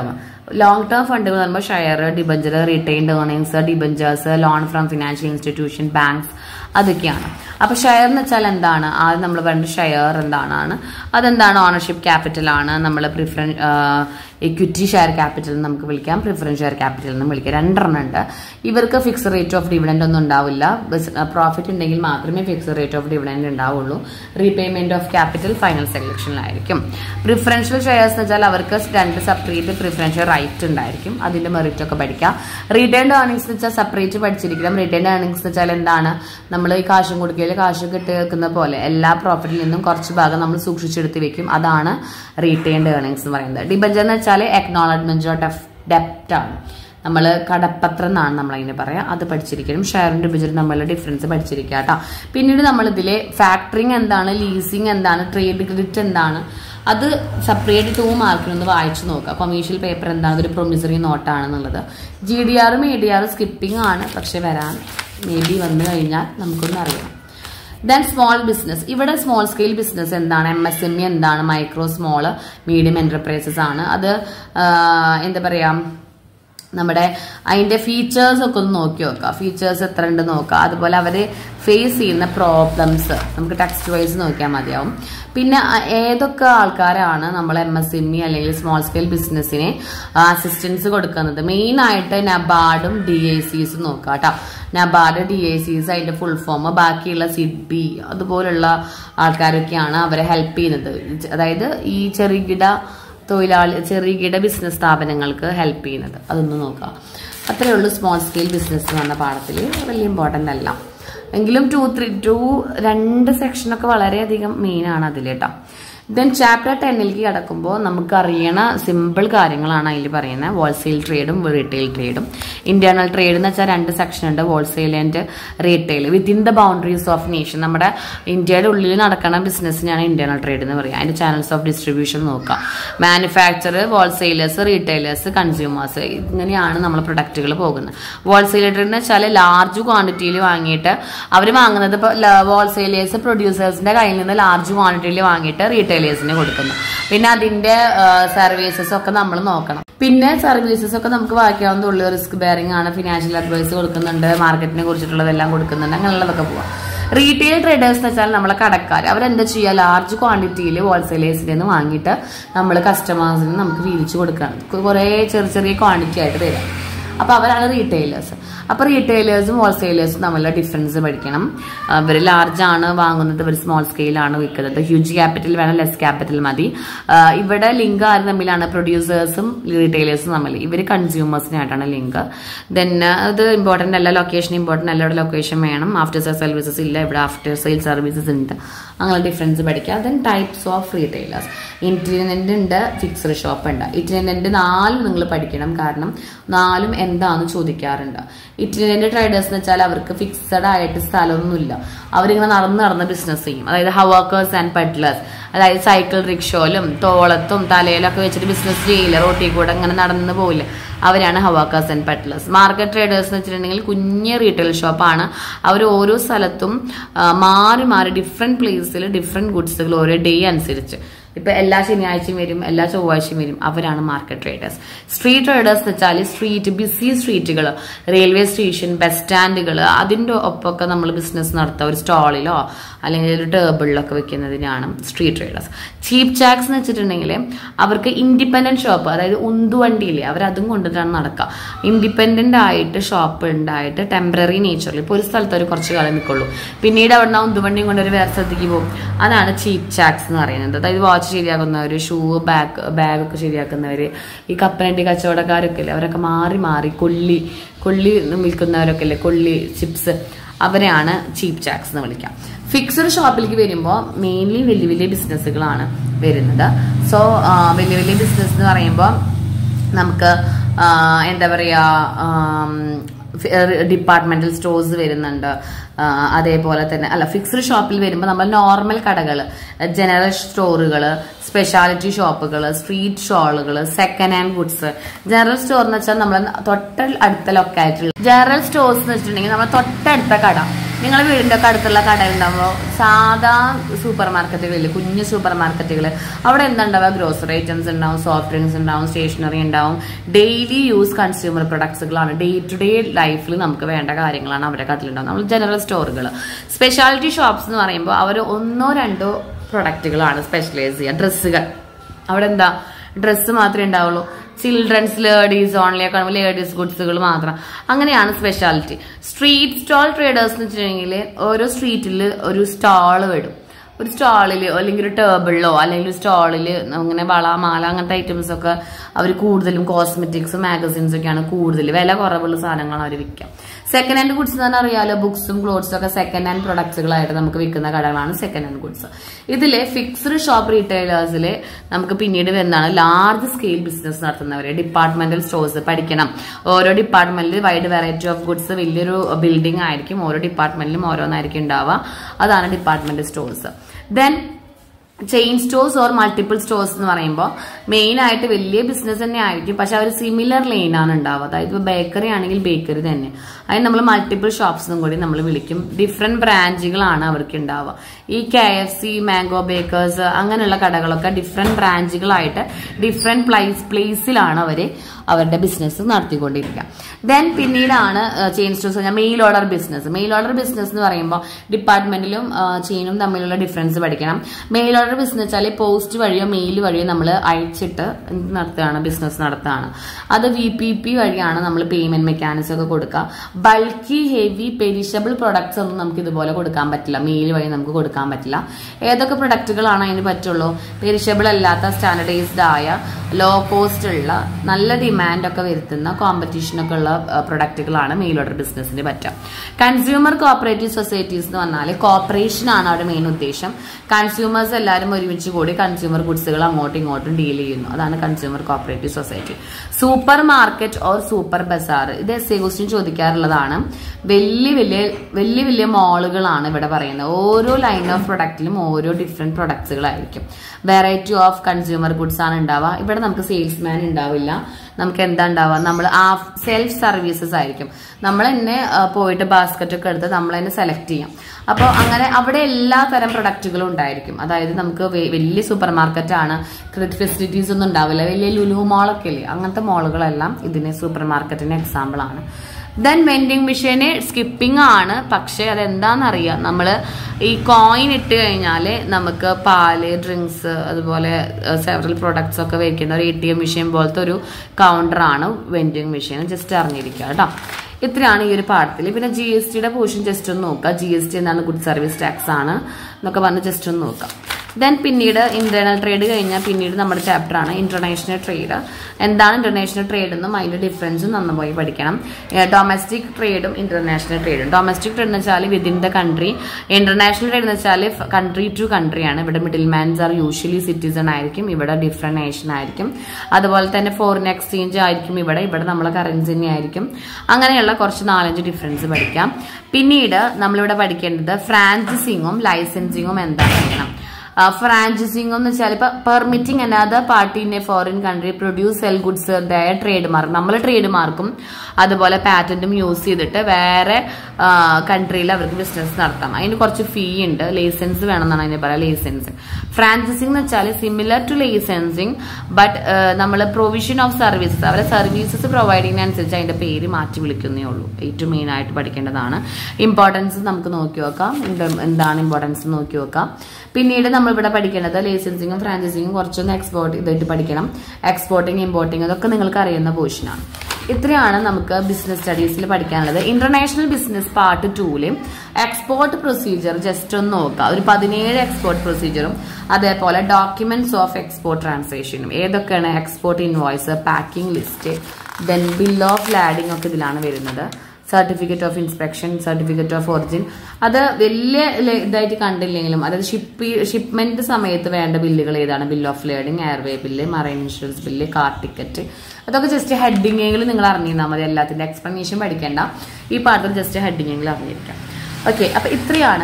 ലോങ് ടേം ഫണ്ടുകൾ എന്ന് പറയുമ്പോൾ share debenture retained earnings debentures loan from financial institution banks അതൊക്കെയാണ് അപ്പൊ ഷെയർ എന്ന് വെച്ചാൽ എന്താണ് ആദ്യം നമ്മൾ പറയുന്നത് ഷെയർ എന്താണ് അതെന്താണ് ഓണർഷിപ്പ് ക്യാപിറ്റൽ ആണ് നമ്മൾ പ്രിഫറൻ ഇക്വിറ്റി ഷെയർ ക്യാപിറ്റൽ എന്ന് നമുക്ക് വിളിക്കാം പ്രിഫറൻസ് ഷെയർ ക്യാപിറ്റൽ എന്ന് വിളിക്കാം രണ്ടെണ്ണം ഉണ്ട് ഇവർക്ക് ഫിക്സ് റേറ്റ് ഓഫ് ഡിവിഡൻഡ് ഒന്നും ഉണ്ടാവില്ല പ്രോഫിറ്റ് ഉണ്ടെങ്കിൽ മാത്രമേ ഫിക്സ് റേറ്റ് ഓഫ് ഡിവിഡൻഡ് ഉണ്ടാവുള്ളൂ റീപേയ്മെന്റ് ഓഫ് ക്യാപിറ്റൽ ഫൈനൽ സെലക്ഷനിലായിരിക്കും പ്രിഫറൻഷ്യൽ ഷെയർസ് എന്ന് വെച്ചാൽ അവർക്ക് രണ്ട് സെപ്പറേറ്റ് പ്രിഫറൻഷ്യൽ റൈറ്റ് ഉണ്ടായിരിക്കും അതിന്റെ മെറിറ്റ് ഒക്കെ പഠിക്കാം റിട്ടേൺ ഏർണിംഗ്സ് എന്ന് വെച്ചാൽ സെപ്പറേറ്റ് പഠിച്ചിരിക്കണം റിട്ടേൺ ഏർണിംഗ്സ് എന്ന് വെച്ചാൽ എന്താണ് നമ്മൾ ഈ കാശും കൊടുക്കയിൽ കാശ് കിട്ടി വെക്കുന്ന പോലെ എല്ലാ പ്രോഫിറ്റിൽ നിന്നും കുറച്ച് ഭാഗം നമ്മൾ സൂക്ഷിച്ചെടുത്ത് വെക്കും അതാണ് റീറ്റെയിൻഡ് ഏർണിംഗ്സ് എന്ന് പറയുന്നത് ഡിബഞ്ചർ എന്ന് വെച്ചാൽ എക്നോളജ്മെന്റ് ഓഫ് ഡെപ്റ്റ് ആണ് നമ്മൾ കടപ്പത്രം എന്നാണ് നമ്മൾ അതിനെ പറയാം അത് പഠിച്ചിരിക്കണം ഷെയറിന്റെ ഡിബഞ്ചർ തമ്മിലുള്ള ഡിഫറൻസ് പഠിച്ചിരിക്കുക കേട്ടോ പിന്നീട് നമ്മൾ ഇതിലെ ഫാക്ടറിങ് എന്താണ് ലീസിങ് എന്താണ് ട്രേഡ് ക്രെഡിറ്റ് എന്താണ് അത് സെപ്പറേറ്റ് ടു മാർക്കിനൊന്ന് വായിച്ചു നോക്കുക കൊമേഴ്ഷ്യൽ പേപ്പർ എന്താണ് ഒരു പ്രൊമിസറി നോട്ടാണെന്നുള്ളത് ജി ഡി ആറും എ ഡി ആറും സ്കിപ്പിംഗ് ആണ് പക്ഷെ വരാൻ മേ ബി വന്നു കഴിഞ്ഞാൽ നമുക്കൊന്ന് അറിയണം ദെൻ സ്മോൾ ബിസിനസ് ഇവിടെ സ്മോൾ സ്കെയിൽ ബിസിനസ് എന്താണ് എം എസ് എം ഇ എന്താണ് മൈക്രോ സ്മോൾ മീഡിയം എന്റർപ്രൈസസ് ആണ് അത് എന്താ പറയാ നമ്മുടെ അതിന്റെ ഫീച്ചേഴ്സ് ഒക്കെ ഒന്ന് നോക്കി നോക്കുക ഫീച്ചേഴ്സ് എത്ര ഉണ്ട് നോക്കുക അതുപോലെ അവര് ഫേസ് ചെയ്യുന്ന പ്രോബ്ലംസ് നമുക്ക് ടെക്സ്റ്റ് വൈസ് നോക്കിയാൽ മതിയാവും പിന്നെ ഏതൊക്കെ ആൾക്കാരാണ് നമ്മൾ എം എസ് എം ഇ അല്ലെങ്കിൽ സ്മോൾ സ്കെയിൽ ബിസിനസ്സിന് അസിസ്റ്റൻസ് കൊടുക്കുന്നത് മെയിൻ ആയിട്ട് നബാർഡും ഡി ഐ സിസും നോക്കുക കേട്ടോ നബാർഡ് ഡി ഐ സിസ് അതിന്റെ ഫുൾ ഫോം ബാക്കിയുള്ള സിഡ്ബി അതുപോലുള്ള ആൾക്കാരൊക്കെയാണ് അവരെ ഹെൽപ്പ് ചെയ്യുന്നത് അതായത് ഈ ചെറുകിട തൊഴിലാളി ചെറുകിട ബിസിനസ് സ്ഥാപനങ്ങൾക്ക് ഹെൽപ്പ് ചെയ്യുന്നത് അതൊന്ന് നോക്കുക അത്രയേ ഉള്ളൂ സ്മോൾ സ്കെയിൽ ബിസിനസ് എന്ന് പറഞ്ഞ പാഠത്തിൽ വലിയ ഇമ്പോർട്ടൻ്റ് അല്ല എങ്കിലും ടു ത്രീ ടു രണ്ട് സെക്ഷനൊക്കെ വളരെയധികം മെയിൻ ആണ് അതിൽ കേട്ടോ ദെൻ ചാപ്റ്റർ ടെന്നിലേക്ക് കിടക്കുമ്പോൾ നമുക്ക് അറിയണ സിമ്പിൾ കാര്യങ്ങളാണ് അതിൽ പറയുന്നത് ഹോൾസെയിൽ ട്രേഡും റീറ്റെയിൽ ട്രേഡും ഇന്റേണൽ ട്രേഡ് എന്ന് വെച്ചാൽ രണ്ട് സെക്ഷൻ ഉണ്ട് wholesale and retail within the boundaries of nation നമ്മുടെ ഇന്ത്യയുടെ ഉള്ളിൽ നടക്കുന്ന ബിസിനസ്സിനാണ് ഇന്റേണൽ ട്രേഡ് എന്ന് പറയുക അതിന്റെ ചാനൽസ് ഓഫ് ഡിസ്ട്രിബ്യൂഷൻ നോക്കുക മാനുഫാക്ചർ ഹോൾസെയിലേഴ്സ് റീറ്റെയിലേഴ്സ് കൺസ്യൂമേഴ്സ് ഇങ്ങനെയാണ് നമ്മൾ പ്രൊഡക്റ്റുകൾ പോകുന്നത് ഹോൾസെയിൽ ട്രേഡ് എന്ന് വെച്ചാൽ ലാർജ് ക്വാണ്ടിറ്റിയിൽ വാങ്ങിയിട്ട് അവർ വാങ്ങുന്നത് ഇപ്പോൾ ഹോൾസെയിലേഴ്സ് പ്രൊഡ്യൂസേഴ്സിന്റെ കയ്യിൽ നിന്ന് ലാർജ് ക്വാണ്ടിറ്റിയിൽ വാങ്ങിയിട്ട് റീറ്റെയിൽ റീറ്റെയിലേഴ്സിന് കൊടുക്കുന്നു പിന്നെ അതിന്റെ സർവീസസ് ഒക്കെ നമ്മൾ നോക്കണം പിന്നെ സർവീസസ് ഒക്കെ നമുക്ക് വായിക്കാവുന്നതുള്ളൂ റിസ്ക് ബെയറിംഗ് ആണ് ഫിനാൻഷ്യൽ അഡ്വൈസ് കൊടുക്കുന്നുണ്ട് മാർക്കറ്റിനെ കുറിച്ചിട്ടുള്ളതെല്ലാം കൊടുക്കുന്നുണ്ട് അങ്ങനെയുള്ളതൊക്കെ പോവാം റീറ്റെയിൽ ട്രേഡേഴ്സ് എന്ന് വെച്ചാൽ നമ്മളെ കടക്കാർ അവരെന്താ ചെയ്യുക ലാർജ് ക്വാണ്ടിറ്റിയിൽ ഹോൾസെയിലേഴ്സിൽ നിന്ന് വാങ്ങിയിട്ട് നമ്മൾ കസ്റ്റമേഴ്സിന് നമുക്ക് വീതിച്ചു കൊടുക്കണം കുറേ ചെറിയ ചെറിയ ക്വാണ്ടിറ്റി ആയിട്ട് തരാം അപ്പൊ അവരാണ് റീറ്റെയിലേഴ്സ് അപ്പൊ റീറ്റെയിലേഴ്സും ഹോൾസെയിലേഴ്സും തമ്മിലുള്ള ഡിഫറൻസ് പഠിക്കണം ഇവർ ലാർജ് ആണ് വാങ്ങുന്നത് ഇവർ സ്മോൾ സ്കെയിലാണ് വിൽക്കുന്നത് ഹ്യൂജ് ക്യാപിറ്റൽ വേണം ലെസ് ക്യാപിറ്റൽ മതി ഇവിടെ ലിങ്ക് ആര് തമ്മിലാണ് പ്രൊഡ്യൂസേഴ്സും റീറ്റെയിലേഴ്സും തമ്മിൽ ഇവർ കൺസ്യൂമേഴ്സിനായിട്ടാണ് ലിങ്ക് ദെൻ ഇത് ഇമ്പോർട്ടൻ്റ് അല്ല ലൊക്കേഷൻ ഇമ്പോർട്ടൻ്റ് അല്ല ഇവിടെ ലൊക്കേഷൻ വേണം ആഫ്റ്റർ സെയിൽ സർവീസസ് ഇല്ല ഇവിടെ ആഫ്റ്റർ സെയിൽ സർവീസസ് ഉണ്ട് അങ്ങനെ ഡിഫറൻസ് പഠിക്കുക then types of retailers internet ഉണ്ട് ഫിക്സഡ് ഷോപ്പ് ഉണ്ട് ഇന്റർനെറ്റ് നാലും നിങ്ങൾ പഠിക്കണം കാരണം നാലും എന്താന്ന് ചോദിക്കാറുണ്ട് ഇറ്റലിയൻ്റെ ട്രേഡേഴ്സ് എന്ന് വെച്ചാൽ അവർക്ക് ഫിക്സഡ് ആയിട്ട് സ്ഥലമൊന്നുമില്ല അവരിങ്ങനെ നടന്ന് നടന്ന് ബിസിനസ് ചെയ്യും അതായത് ഹവർക്കേഴ്സ് ആൻഡ് പെഡ്ലേഴ്സ് അതായത് സൈക്കിൾ റിക്ഷോയിലും തോളത്തും തലയിലൊക്കെ വെച്ചിട്ട് ബിസിനസ് ചെയ്യില്ല റോട്ടിൽ കൂടെ അങ്ങനെ നടന്ന് പോയില്ല അവരാണ് hawkers and peddlers market traders എന്ന് വെച്ചിട്ടുണ്ടെങ്കിൽ കുഞ്ഞ് റീറ്റെയിൽ ഷോപ്പാണ് അവർ ഓരോ സ്ഥലത്തും മാറി മാറി ഡിഫറെന്റ് പ്ലേസിൽ ഡിഫറെന്റ് ഗുഡ്സുകൾ ഓരോ ഡേ അനുസരിച്ച് ഇപ്പൊ എല്ലാ ശനിയാഴ്ചയും വരും എല്ലാ ചൊവ്വാഴ്ചയും വരും അവരാണ് മാർക്കറ്റ് ട്രേഡേഴ്സ് സ്ട്രീറ്റ് ട്രേഡേഴ്സ് എന്ന് വെച്ചാൽ സ്ട്രീറ്റ് ബിസി സ്ട്രീറ്റുകൾ റെയിൽവേ സ്റ്റേഷൻ ബസ് സ്റ്റാൻഡുകൾ അതിന്റെ ഒപ്പമൊക്കെ നമ്മൾ ബിസിനസ് നടത്തുക ഒരു സ്റ്റോളിലോ അല്ലെങ്കിൽ ഒരു ടേബിളിലൊക്കെ വെക്കുന്നതിനാണ് സ്ട്രീറ്റ് ട്രേഡേഴ്സ് ചീപ്പ് ചാക്സ് എന്ന് വെച്ചിട്ടുണ്ടെങ്കിൽ അവർക്ക് ഇൻഡിപെൻഡന്റ് ഷോപ്പ് അതായത് ഉന്തുവണ്ടിയില്ലേ അവരതും കൊണ്ടിട്ടാണ് നടക്കുക ഇൻഡിപെൻഡന്റ് ആയിട്ട് ഷോപ്പ് ഉണ്ടായിട്ട് ടെമ്പററി നേച്ചറിൽ ഇപ്പോൾ ഒരു സ്ഥലത്ത് ഒരു കുറച്ച് കാലം നിൽക്കുള്ളൂ പിന്നീട് അവിടെ നിന്ന് ഉന്തുവണ്ടിയും കൊണ്ട് ഒരു വേറെ സ്ഥലത്തേക്ക് പോകും അതാണ് ചീപ്പ് ചാക്സ് എന്ന് പറയുന്നത് അതായത് വാച്ച് ശരിയാക്കുന്നവർ ഷൂ ബാഗ് ബാഗൊക്കെ ശരിയാക്കുന്നവർ ഈ കപ്പലണ്ടി കച്ചവടക്കാരൊക്കെ അല്ലേ അവരൊക്കെ മാറി മാറി കൊള്ളി കൊള്ളി വിൽക്കുന്നവരൊക്കെ അല്ലേ കൊള്ളി ചിപ്സ് അവരെയാണ് ചീപ്പ് ചാക്സ് എന്ന് വിളിക്കാം ഫിക്സഡ് ഷോപ്പിലേക്ക് വരുമ്പോൾ മെയിൻലി വലിയ വലിയ ബിസിനസ്സുകളാണ് വരുന്നത് സോ വലിയ വലിയ ബിസിനസ് എന്ന് പറയുമ്പോൾ നമുക്ക് എന്താ പറയുക ഡിപ്പാർട്ട്മെന്റൽ സ്റ്റോഴ്സ് വരുന്നുണ്ട് അതേപോലെ തന്നെ അല്ല ഫിക്സ്ഡ് ഷോപ്പിൽ വരുമ്പോൾ നമ്മൾ നോർമൽ കടകൾ ജനറൽ സ്റ്റോറുകൾ സ്പെഷ്യാലിറ്റി ഷോപ്പുകൾ സ്ട്രീറ്റ് ഷോളുകൾ second hand goods general store എന്ന് വെച്ചാൽ നമ്മൾ തൊട്ട അടുത്ത ലൊക്കാലിറ്റി ജനറൽ സ്റ്റോഴ്സ് എന്ന് വെച്ചിട്ടുണ്ടെങ്കിൽ നമ്മൾ തൊട്ടടുത്ത കട നിങ്ങളുടെ വീടിൻ്റെ ഒക്കെ അടുത്തുള്ള കട ഉണ്ടാകുമ്പോൾ സാധാ സൂപ്പർ മാർക്കറ്റുകളിൽ കുഞ്ഞു സൂപ്പർ മാർക്കറ്റുകൾ അവിടെ എന്താ ഉണ്ടാവുക ഗ്രോസറി ഐറ്റംസ് ഉണ്ടാവും സോഫ്റ്റ് ഡ്രിങ്ക്സ് ഉണ്ടാവും സ്റ്റേഷനറി ഉണ്ടാവും ഡെയിലി യൂസ് കൺസ്യൂമർ പ്രൊഡക്ട്സുകളാണ് ഡേ ടു ഡേ ലൈഫിൽ നമുക്ക് വേണ്ട കാര്യങ്ങളാണ് അവരുടെ കടയിലുണ്ടാവും നമ്മൾ ജനറൽ സ്റ്റോറുകൾ സ്പെഷ്യാലിറ്റി ഷോപ്സ് എന്ന് പറയുമ്പോൾ അവർ ഒന്നോ രണ്ടോ പ്രൊഡക്റ്റുകളാണ് സ്പെഷ്യലൈസ് ചെയ്യുക ഡ്രസ്സുകൾ അവിടെ എന്താ ഡ്രസ്സ് മാത്രമേ ഉണ്ടാവുള്ളൂ ചിൽഡ്രൻസ് ലേഡീസ് ഓൺലി ഒക്കെ ലേഡീസ് ഗുഡ്സുകൾ മാത്രം അങ്ങനെയാണ് സ്പെഷ്യാലിറ്റി സ്ട്രീറ്റ് സ്റ്റോൾ ട്രേഡേഴ്സ് എന്ന് വെച്ചിട്ടുണ്ടെങ്കിൽ ഓരോ സ്ട്രീറ്റിൽ ഒരു സ്റ്റാൾ വിടും ഒരു സ്റ്റാളിൽ അല്ലെങ്കിൽ ഒരു ടേബിളിലോ അല്ലെങ്കിൽ ഒരു സ്റ്റാളിൽ അങ്ങനെ വള മാല അങ്ങനത്തെ ഐറ്റംസ് ഒക്കെ അവർ കൂടുതലും കോസ്മെറ്റിക്സും മാഗസിൻസ് ഒക്കെയാണ് കൂടുതൽ വില കുറവുള്ള സാധനങ്ങളാണ് അവർ വിൽക്കുക സെക്കൻഡ് ഹാൻഡ് ഗുഡ്സ് എന്ന് പറഞ്ഞാൽ അറിയാലോ ബുക്സും ക്ലോത്ത്സും ഒക്കെ സെക്കൻഡ് ഹാൻഡ് പ്രൊഡക്ട്സുകളായിട്ട് നമുക്ക് വിൽക്കുന്ന കടകളാണ് സെക്കൻഡ് ഹാൻഡ് ഗുഡ്സ് ഇതിലെ ഫിക്സ്ഡ് ഷോപ്പ് റീറ്റെയിലേഴ്സിൽ നമുക്ക് പിന്നീട് വരുന്നതാണ് ലാർജ് സ്കെയിൽ ബിസിനസ് നടത്തുന്നവരെ ഡിപ്പാർട്ട്മെന്റൽ സ്റ്റോഴ്സ് പഠിക്കണം ഓരോ ഡിപ്പാർട്ട്മെന്റിൽ വൈഡ് വെറൈറ്റി ഓഫ് ഗുഡ്സ് വലിയൊരു ബിൽഡിംഗ് ആയിരിക്കും ഓരോ ഡിപ്പാർട്ട്മെന്റിലും ഓരോന്നായിരിക്കും ഉണ്ടാവുക അതാണ് departmental stores then chain stores or multiple stores എന്ന് പറയുമ്പോൾ മെയിൻ ആയിട്ട് വലിയ ബിസിനസ് തന്നെ ആയിരിക്കും പക്ഷെ അവർ സിമിലർ ആണ് ഉണ്ടാവുക അതായത് ഇപ്പോൾ ബേക്കറി ആണെങ്കിൽ ബേക്കറി തന്നെ അതിന് നമ്മൾ മൾട്ടിപ്പിൾ ഷോപ്സ് എന്നും കൂടി നമ്മൾ വിളിക്കും ഡിഫറെന്റ് ബ്രാഞ്ചുകളാണ് അവർക്ക് ഉണ്ടാവുക ഈ K F C mango bakers അങ്ങനെയുള്ള കടകളൊക്കെ ഡിഫറെന്റ് ബ്രാഞ്ചുകളായിട്ട് ഡിഫറെന്റ് പ്ലേസ് പ്ലേസിലാണ് അവർ അവരുടെ ബിസിനസ് നടത്തിക്കൊണ്ടിരിക്കുക ദെൻ പിന്നീടാണ് chain stores mail order business mail order business എന്ന് പറയുമ്പോൾ ഡിപ്പാർട്ട്മെന്റിലും ചെയിനും തമ്മിലുള്ള ഡിഫറൻസ് പഠിക്കണം മെയിൽ ഓർഡർ ബിസിനസ് വെച്ചാൽ പോസ്റ്റ് വഴിയോ മെയിൽ വഴിയോ നമ്മൾ അയച്ചിട്ട് എന്ത് നടത്തുകയാണ് ബിസിനസ് നടത്തുകയാണ് അത് വി പി പി വഴിയാണ് നമ്മൾ പേയ്മെന്റ് മെക്കാനിസം ഒക്കെ കൊടുക്കുക ബൾക്കി ഹെവി പെരിഷബിൾ പ്രൊഡക്ട്സ് ഒന്നും നമുക്ക് ഇതുപോലെ കൊടുക്കാൻ പറ്റില്ല മെയിൽ വഴി നമുക്ക് കൊടുക്കാൻ പറ്റില്ല ഏതൊക്കെ പ്രൊഡക്റ്റുകളാണ് അതിന് പറ്റുള്ളൂ പെരിഷബിൾ അല്ലാത്ത സ്റ്റാൻഡർഡൈസ്ഡ് ആയ ലോ കോസ്റ്റ് ഉള്ള നല്ല ഡിമാൻഡ് ഒക്കെ വരുത്തുന്ന കോമ്പറ്റീഷൻ ഒക്കെ ഉള്ള പ്രൊഡക്റ്റുകളാണ് മെയിൽ ഓർഡർ ബിസിനസ്സിന് പറ്റുക കൺസ്യൂമർ കോപ്പറേറ്റീവ് സൊസൈറ്റീസ് എന്ന് പറഞ്ഞാൽ കോപ്പറേഷൻ ആണ് അവിടെ മെയിൻ ഉദ്ദേശം കൺസ്യൂമേഴ്സ് എല്ലാവരും ഒരുമിച്ച് കൂടി കൺസ്യൂമർ ഗുഡ്സുകൾ അങ്ങോട്ടും ഇങ്ങോട്ടും ഡീൽ ചെയ്യുന്നു അതാണ് consumer cooperative society super market or super bazaar ഇത് എസ് എ ക്വസ്റ്റ്യൻ ചോദിക്കാറുള്ളതാണ് വലിയ വലിയ വലിയ വലിയ മോളുകളാണ് ഇവിടെ പറയുന്നത് ഓരോ ലൈൻ ഓഫ് പ്രൊഡക്റ്റിലും ഓരോ ഡിഫറെന്റ് പ്രൊഡക്ട്സുകളായിരിക്കും വെറൈറ്റി ഓഫ് കൺസ്യൂമർ ഗുഡ്സ് ആണ് ഉണ്ടാവുക ഇവിടെ നമുക്ക് സെയിൽസ്മാൻ ഉണ്ടാവില്ല നമുക്ക് എന്താ ഉണ്ടാവുക നമ്മൾ ആ സെൽഫ് സർവീസസ് ആയിരിക്കും നമ്മൾ തന്നെ ആ, പോയിട്ട് ബാസ്ക്കറ്റ് ഒക്കെ എടുത്ത് നമ്മൾ തന്നെ സെലക്ട് ചെയ്യാം അപ്പോൾ അങ്ങനെ അവിടെ എല്ലാ തരം പ്രൊഡക്റ്റുകളും ഉണ്ടായിരിക്കും അതായത് നമുക്ക് വെ- വലിയ സൂപ്പർ മാർക്കറ്റ് ആണ് ക്രെഡിറ്റ് ഫെസിലിറ്റീസ് ഒന്നും ഉണ്ടാവില്ല വലിയ ലുലു മോളൊക്കെ ഇല്ലേ അങ്ങനത്തെ മോളുകളെല്ലാം ഇതിന് സൂപ്പർ മാർക്കറ്റിന് എക്സാമ്പിൾ ആണ് ദെൻ വെൻഡിങ് മെഷീന് സ്കിപ്പിംഗ് ആണ് പക്ഷെ അതെന്താണെന്നറിയാം നമ്മൾ ഈ കോയിൻ ഇട്ട് കഴിഞ്ഞാൽ നമുക്ക് പാല് ഡ്രിങ്ക്സ് അതുപോലെ സെവറൽ പ്രൊഡക്ട്സ് ഒക്കെ വെക്കുന്ന ഒരു എ ടി എം മെഷീൻ പോലത്തെ ഒരു കൗണ്ടറാണ് വെൻഡിങ് മെഷീൻ ജസ്റ്റ് അറിഞ്ഞിരിക്കുക കേട്ടോ ഇത്രയാണ് ഈ ഒരു പാഠത്തിൽ പിന്നെ ജി എസ് ടിയുടെ പോർഷൻ ജസ്റ്റ് ഒന്ന് നോക്കുക ജി എസ് ടി എന്താണ് ഗുഡ് സർവീസ് ടാക്സ് ആണ് എന്നൊക്കെ പറഞ്ഞ് ജസ്റ്റ് ഒന്ന് നോക്കാം ദെൻ പിന്നീട് ഇന്റേണൽ ട്രേഡ് കഴിഞ്ഞാൽ പിന്നീട് നമ്മുടെ ചാപ്റ്റർ ആണ് ഇന്റർനാഷണൽ ട്രേഡ് എന്താണ് ഇന്റർനാഷണൽ ട്രേഡ് എന്നും അതിന്റെ ഡിഫറൻസും നന്നായി പഠിക്കണം ഡൊമസ്റ്റിക് ട്രേഡും ഇന്റർനാഷണൽ ട്രേഡും ഡൊമസ്റ്റിക് ട്രേഡ് എന്ന് വെച്ചാൽ within the country international trade എന്ന് വെച്ചാൽ കൺട്രി ടു കൺട്രി ആണ് ഇവിടെ middle mans are usually citizen ആയിരിക്കും ഇവിടെ ഡിഫറെന്റ് നേഷൻ ആയിരിക്കും അതുപോലെ തന്നെ ഫോറിൻ എക്സ്ചേഞ്ച് ആയിരിക്കും ഇവിടെ ഇവിടെ നമ്മളെ കറൻസി തന്നെ ആയിരിക്കും അങ്ങനെയുള്ള കുറച്ച് നാലഞ്ച് ഡിഫറൻസ് പഠിക്കാം പിന്നീട് നമ്മളിവിടെ പഠിക്കേണ്ടത് ഫ്രാഞ്ചൈസിങ്ങും ലൈസൻസിങ്ങും എന്താണെന്നറിയണം ഫ്രാഞ്ചൈസിംഗ് എന്ന് വെച്ചാൽ ഇപ്പൊ permitting another party in a foreign country produce sell goods their trade mark നമ്മൾ ട്രേഡ് മാർക്കും അതുപോലെ പാറ്റന്റും യൂസ് ചെയ്തിട്ട് വേറെ കൺട്രിയിൽ അവർക്ക് ബിസിനസ് നടത്താം അതിന് കുറച്ച് ഫീ ഉണ്ട് ലൈസൻസ് വേണമെന്നാണ് അതിന് പറയാം ലൈസൻസ് ഫ്രാഞ്ചൈസിംഗ് എന്ന് വെച്ചാൽ സിമിലർ ടു ലൈസൻസിങ് ബട്ട് നമ്മൾ പ്രൊവിഷൻ ഓഫ് സർവീസസ് അവരെ സർവീസസ് പ്രൊവൈഡ് ചെയ്യുന്നതനുസരിച്ച് അതിന്റെ പേര് മാറ്റി വിളിക്കുന്നേ ഉള്ളൂ ഏറ്റവും മെയിൻ ആയിട്ട് പഠിക്കേണ്ടതാണ് ഇമ്പോർട്ടൻസ് നമുക്ക് നോക്കി നോക്കാം എന്ത്- എന്താണ് ഇമ്പോർട്ടൻസ് നോക്കി നോക്കാം പിന്നീട് നമ്മൾ ഇവിടെ പഠിക്കേണ്ടത് ലൈസൻസിങ്ങും ഫ്രാഞ്ചൈസിങ്ങും കുറച്ചൊന്ന് എക്സ്പോർട്ട് ഇതായിട്ട് പഠിക്കണം എക്സ്പോർട്ടിങ് ഇമ്പോർട്ടിങ് അതൊക്കെ നിങ്ങൾക്ക് അറിയുന്ന പോർഷനാണ് ഇത്രയാണ് നമുക്ക് ബിസിനസ് സ്റ്റഡീസിൽ പഠിക്കാനുള്ളത് ഇന്റർനാഷണൽ ബിസിനസ് പാർട്ട് ടൂല് എക്സ്പോർട്ട് പ്രൊസീജിയർ ജസ്റ്റ് ഒന്ന് നോക്കുക ഒരു പതിനേഴ് എക്സ്പോർട്ട് പ്രൊസീജിയറും അതേപോലെ ഡോക്യുമെന്റ്സ് ഓഫ് എക്സ്പോർട്ട് ട്രാൻസാക്ഷനും ഏതൊക്കെയാണ് export invoice packing list then bill of lading ഒക്കെ ഇതിലാണ് വരുന്നത് certificate of inspection certificate of origin അത് വലിയ ലെ- ഇതായിട്ട് കണ്ടില്ലെങ്കിലും അതായത് ഷിപ്പ് ഷിപ്മെന്റ് സമയത്ത് വേണ്ട ബില്ലുകൾ ഏതാണ് bill of learning airway bill marine insurance bill car ticket അതൊക്കെ ജസ്റ്റ് ഹെഡിങ്ങെങ്കിലും നിങ്ങൾ അറിഞ്ഞിരുന്നാൽ മതി എല്ലാത്തിന്റെ എക്സ്പ്ലനേഷൻ പഠിക്കേണ്ട ഈ പാഠത്തിൽ ജസ്റ്റ് ഹെഡിങ്ങെങ്കിലും അറിഞ്ഞിരിക്കാം ഓക്കെ അപ്പൊ ഇത്രയാണ്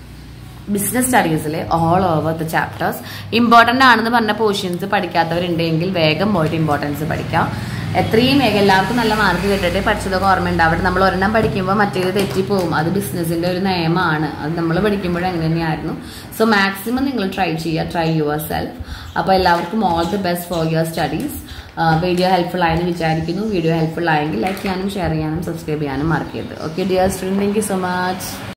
ബിസിനസ് സ്റ്റഡീസിലെ all over the chapters important ആണെന്ന് പറഞ്ഞ പോർഷൻസ് പഠിക്കാത്തവരുണ്ടെങ്കിൽ വേഗം പോയിട്ട് ഇമ്പോർട്ടൻസ് പഠിക്കാം എത്രയും വേഗം എല്ലാവർക്കും നല്ല മാർക്ക് കിട്ടട്ടെ പഠിച്ചതൊക്കെ ഓർമ്മയുണ്ട് അവിടെ നമ്മൾ ഒരെണ്ണം പഠിക്കുമ്പോൾ മറ്റേത് തെറ്റിപ്പോവും അത് ബിസിനസിന്റെ ഒരു നിയമമാണ് അത് നമ്മൾ പഠിക്കുമ്പോഴും അങ്ങനെ തന്നെയായിരുന്നു സോ മാക്സിമം നിങ്ങൾ ട്രൈ ചെയ്യുക ട്രൈ യുവർ സെൽഫ് അപ്പോൾ എല്ലാവർക്കും all the best for your studies video helpful ആയെന്ന് വിചാരിക്കുന്നു വീഡിയോ ഹെൽപ്ഫുൾ ആയെങ്കിൽ ലൈക്ക് ചെയ്യാനും ഷെയർ ചെയ്യാനും സബ്സ്ക്രൈബ് ചെയ്യാനും മറക്കരുത് okay dear student thank you so much